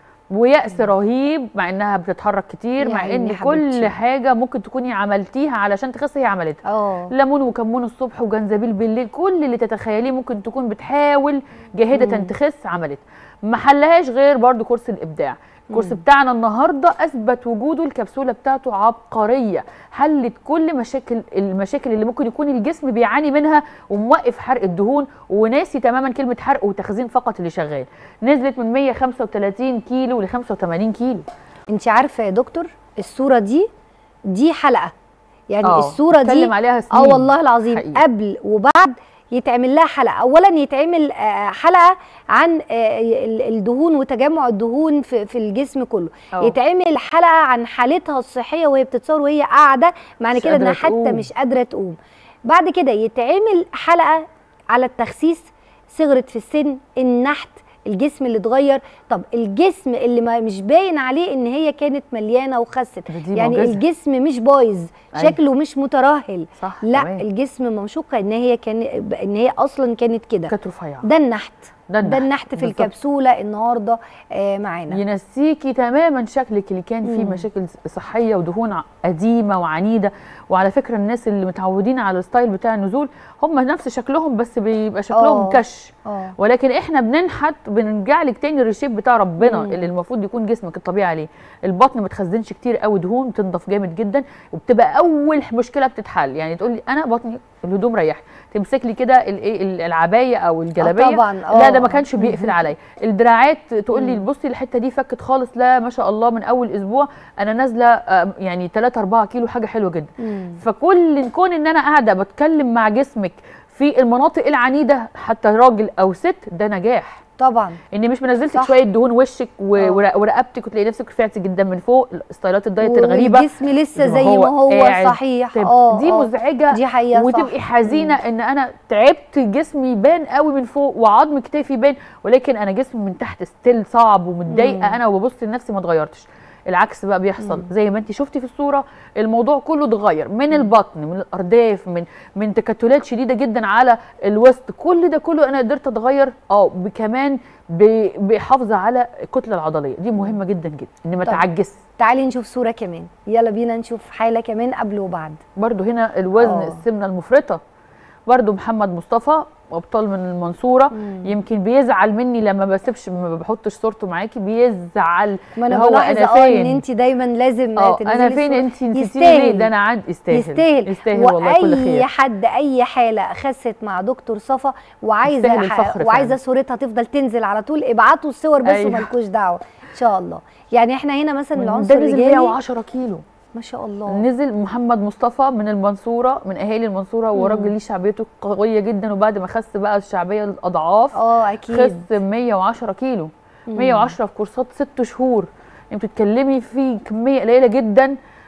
ويأس رهيب مع انها بتتحرك كتير يا مع عيني ان يا كل حبيبتي. حاجه ممكن تكوني عملتيها علشان تخسي هي عملتها اه ليمون وكمون الصبح وجنزبيل بالليل كل اللي تتخيليه ممكن تكون بتحاول جاهده مم. تخس عملت ما حلهاش غير برضو كورس الابداع الكورس مم. بتاعنا النهارده اثبت وجوده الكبسوله بتاعته عبقريه حلت كل مشاكل المشاكل اللي ممكن يكون الجسم بيعاني منها وموقف حرق الدهون وناسي تماما كلمه حرق وتخزين فقط اللي شغال نزلت من 135 كيلو ل 85 كيلو انت عارفه يا دكتور الصوره دي دي حلقه يعني آه، الصوره دي اتكلم عليها اه سنين والله العظيم حقيقي. قبل وبعد يتعمل لها حلقه اولا يتعمل آه، حلقه عن آه، ال- الدهون وتجمع الدهون في في الجسم كله أه. يتعمل حلقه عن حالتها الصحيه وهي بتتصور وهي قاعده معنى مش كده انها قادرة حتى تقوم. مش قادره تقوم بعد كده يتعمل حلقه على التخسيس صغرت في السن النحت الجسم اللي اتغير طب الجسم اللي ما مش باين عليه ان هي كانت مليانه وخست ده دي يعني معجزة. الجسم مش بايظ أيوة. شكله مش مترهل صح لا تمام. الجسم ممشوقه ان هي كان ان هي اصلا كانت كده كانت رفيعه ده النحت ده ده النحت في بالظبط. الكبسوله النهارده آه معانا ينسيكي تماما شكلك اللي كان فيه مم. مشاكل صحيه ودهون ع- قديمه وعنيده وعلى فكره الناس اللي متعودين على الستايل بتاع النزول هم نفس شكلهم بس بيبقى شكلهم آه. كش اه ولكن احنا بننحت بنرجع لك تاني الريشيب بتاع ربنا مم. اللي المفروض يكون جسمك الطبيعي عليه البطن ما تخزنش كتير قوي دهون بتنضف جامد جدا وبتبقى اول مشكله بتتحل يعني تقول لي انا بطني الهدوم ريحت تمسك لي كده الايه ال- العبايه او الجلابيه طبعا اه لا ده ما كانش بيقفل عليا الدراعات تقول لي مم. بصي الحته دي فكت خالص لا ما شاء الله من اول اسبوع انا نازله آه، يعني 3 4 كيلو حاجه حلوه جدا مم. فكل كون ان انا قاعده بتكلم مع جسمك في المناطق العنيده حتى راجل او ست ده نجاح طبعا ان مش منزلتك صح. شويه دهون وشك و- آه. ورق- ورقبتك وتلاقي نفسك رفعتي جدا من فوق ستايلات الدايت الغريبه والجسم لسه زي زي ما ما هو هو قاعد. صحيح طب اه دي آه. مزعجه دي حقيقه صح. وتبقي حزينه ان انا تعبت جسمي بان قوي من فوق وعظم كتافي بان ولكن انا جسمي من تحت ستيل صعب ومتضايقه مم. انا وببص لنفسي ما اتغيرتش العكس بقى بيحصل زي ما انت شفتي في الصوره الموضوع كله اتغير من البطن من الارداف من من تكتلات شديده جدا على الوسط كل ده كله انا قدرت اتغير اه كمان بحافظه على الكتله العضليه دي مهمه جدا جدا ان ما طب. تعجزش تعالي نشوف صوره كمان يلا بينا نشوف حاله كمان قبل وبعد برضو هنا الوزن آه. السمنه المفرطه برضو محمد مصطفى ابطال من المنصوره مم. يمكن بيزعل مني لما بسيبش ما بحطش صورته معاكي بيزعل ما انا اللي هو بلاحظ انا اه ان فين انت دايما لازم اه تنزلي انا فين الصورة. انت نسيتيني ليه يستاهل. ده انا عندي يستاهل يستاهل يستاهل والله كل واي خير حد اي حاله خست مع دكتور صفا وعايزه يستاهل الفخر وعايزه فعلا. صورتها تفضل تنزل على طول ابعتوا الصور بس أيوة. ومالكوش دعوه ان شاء الله يعني احنا هنا مثلا ده العنصر نزل الرجالي 110 كيلو ما شاء الله نزل محمد مصطفى من المنصوره من اهالي المنصوره مم. وراجل ليه شعبيته قويه جدا وبعد ما خس بقى الشعبيه الاضعاف اه اكيد خس 110 كيلو مم. 110 في كورسات ست شهور يعني بتتكلمي في كميه قليله جدا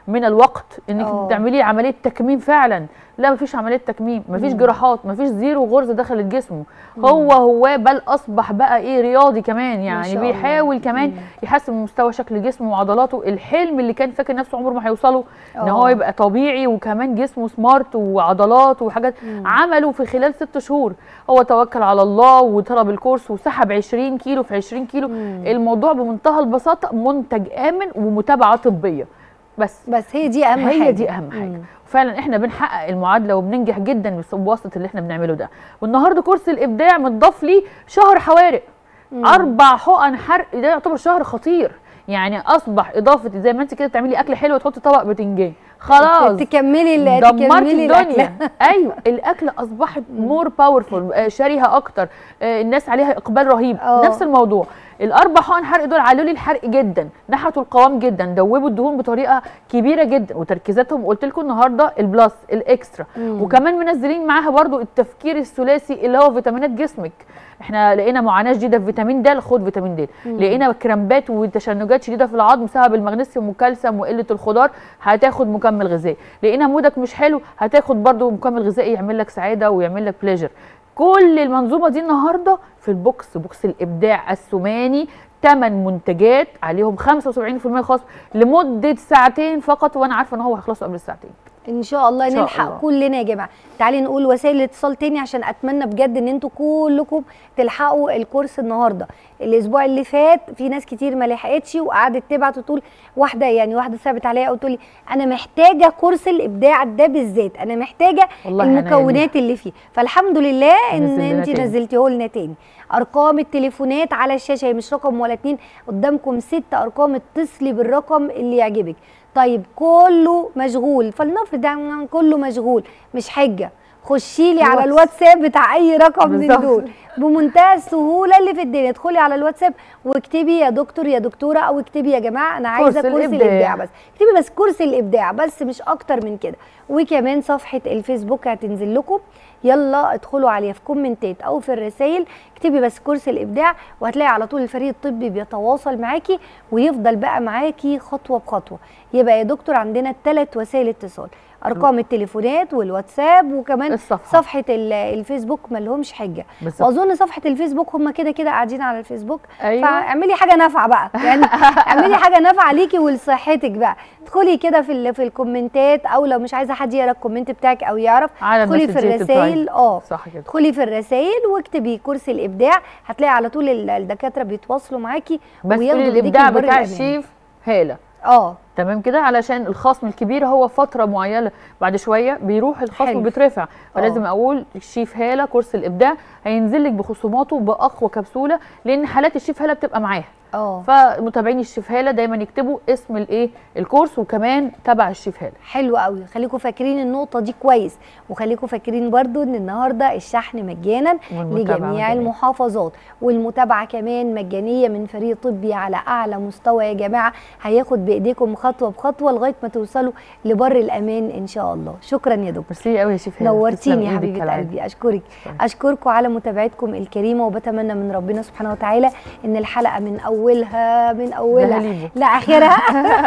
من الوقت انك آه. تعملي عمليه تكميم فعلا لا مفيش عمليه تكميم مفيش مم. جراحات مفيش زيرو غرزه دخلت جسمه هو هو بل اصبح بقى ايه رياضي كمان يعني شاء الله. بيحاول كمان مم. يحسن من مستوى شكل جسمه وعضلاته الحلم اللي كان فاكر نفسه عمره ما هيوصله ان آه. هو يبقى طبيعي وكمان جسمه سمارت وعضلات وحاجات مم. عمله في خلال ست شهور هو توكل على الله وطلب الكورس وسحب 20 كيلو في 20 كيلو مم. الموضوع بمنتهى البساطه منتج امن ومتابعه طبيه بس بس هي دي اهم هي حاجه دي اهم حاجه مم. فعلا احنا بنحقق المعادله وبننجح جدا بواسطه اللي احنا بنعمله ده والنهارده كورس الابداع متضاف لي شهر حوارق مم. اربع حقن حرق ده يعتبر شهر خطير يعني اصبح اضافه زي ما انت كده تعملي اكل حلو وتحطي طبق بتنجان خلاص تكملي ال- دمرت تكملي الأكلة. الدنيا ايوه الاكل اصبحت مور باورفول شاريها اكتر آه، الناس عليها اقبال رهيب آه. نفس الموضوع الاربع حقن حرق دول علوا لي الحرق جدا نحتوا القوام جدا دوبوا الدهون بطريقه كبيره جدا وتركيزاتهم قلت لكم النهارده البلس الاكسترا مم. وكمان منزلين معاها برضو التفكير الثلاثي اللي هو فيتامينات جسمك احنا لقينا معاناه شديده في فيتامين د خد فيتامين د مم. لقينا كرامبات وتشنجات شديده في العظم بسبب المغنيسيوم والكالسيوم وقله الخضار هتاخد مكمل غذائي لقينا مودك مش حلو هتاخد برضو مكمل غذائي يعمل لك سعاده ويعمل لك بليجر كل المنظومه دي النهارده في البوكس بوكس الابداع الثماني ثمان منتجات عليهم 75% خاص لمده ساعتين فقط وانا عارفه ان هو هيخلصوا قبل الساعتين ان شاء الله إن شاء نلحق الله. كلنا يا جماعه تعالي نقول وسائل الاتصال تاني عشان اتمنى بجد ان انتوا كلكم تلحقوا الكورس النهارده الاسبوع اللي فات في ناس كتير ما لحقتش وقعدت تبعت وتقول واحده يعني واحده ثابت عليا وتقول لي انا محتاجه كورس الابداع ده بالذات انا محتاجه والله أنا المكونات اللي فيه فالحمد لله ان نزل لنا انت تاني. نزلتيه لنا تاني ارقام التليفونات على الشاشه هي مش رقم ولا اتنين قدامكم ست ارقام اتصلي بالرقم اللي يعجبك طيب كله مشغول فلنفرض يعني كله مشغول مش حجه خشي لي على الواتس. الواتساب بتاع اي رقم من بالظبط. دول بمنتهى السهوله اللي في الدنيا ادخلي على الواتساب واكتبي يا دكتور يا دكتوره او اكتبي يا جماعه انا عايزه كورس كورس الإبداع. الابداع بس اكتبي بس كورس الابداع بس مش اكتر من كده وكمان صفحه الفيسبوك هتنزل لكم يلا ادخلوا عليها في كومنتات او في الرسائل اكتبي بس كورس الابداع وهتلاقي على طول الفريق الطبي بيتواصل معاكي ويفضل بقى معاكي خطوه بخطوه يبقى يا دكتور عندنا ثلاث وسائل اتصال ارقام التليفونات والواتساب وكمان الصفحة. صفحه ال- الفيسبوك ما لهمش حاجه بالظبط واظن صفحه الفيسبوك هم كده كده قاعدين على الفيسبوك ايوه فاعملي حاجه نافعه بقى يعني اعملي حاجه نافعه ليكي ولصحتك بقى ادخلي كده في ال- في الكومنتات او لو مش عايزه حد يقرا الكومنت بتاعك او يعرف على ادخلي في المسجات الرسائل اه صح كده ادخلي في الرسائل واكتبي كورس الابداع هتلاقي على طول ال- الدكاتره بيتواصلوا معاكي بس وياخدوا قولي بإيديكي الابداع لبر بتاع الأمان. الشيف هاله اه تمام كده علشان الخصم الكبير هو فتره معينه بعد شويه بيروح حلو. الخصم بيترفع فلازم آه. اقول الشيف هاله كورس الابداع هينزل لك بخصوماته باقوى كبسوله لان حالات الشيف هاله بتبقى معاها اه فمتابعين الشيف هاله دايما يكتبوا اسم الايه الكورس وكمان تبع الشيف هاله حلو قوي خليكم فاكرين النقطه دي كويس وخليكم فاكرين برضو ان النهارده الشحن مجانا والمتابعة لجميع مجانية. المحافظات والمتابعه كمان مجانيه من فريق طبي على اعلى مستوى يا جماعه هياخد بايديكم خطوه بخطوه لغايه ما توصلوا لبر الامان ان شاء الله شكرا يا دكتور ميرسي قوي يا شيف هاله نورتيني تسلم يا إيدك حبيبه كالعادة. قلبي اشكرك شكراً. اشكركم على متابعتكم الكريمه وبتمنى من ربنا سبحانه وتعالى ان الحلقه من اولها من اولها بهليبه. لاخرها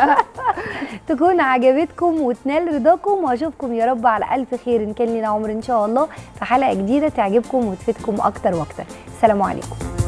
تكون عجبتكم وتنال رضاكم واشوفكم يا رب على الف خير ان كان لنا عمر ان شاء الله في حلقه جديده تعجبكم وتفيدكم اكتر واكتر السلام عليكم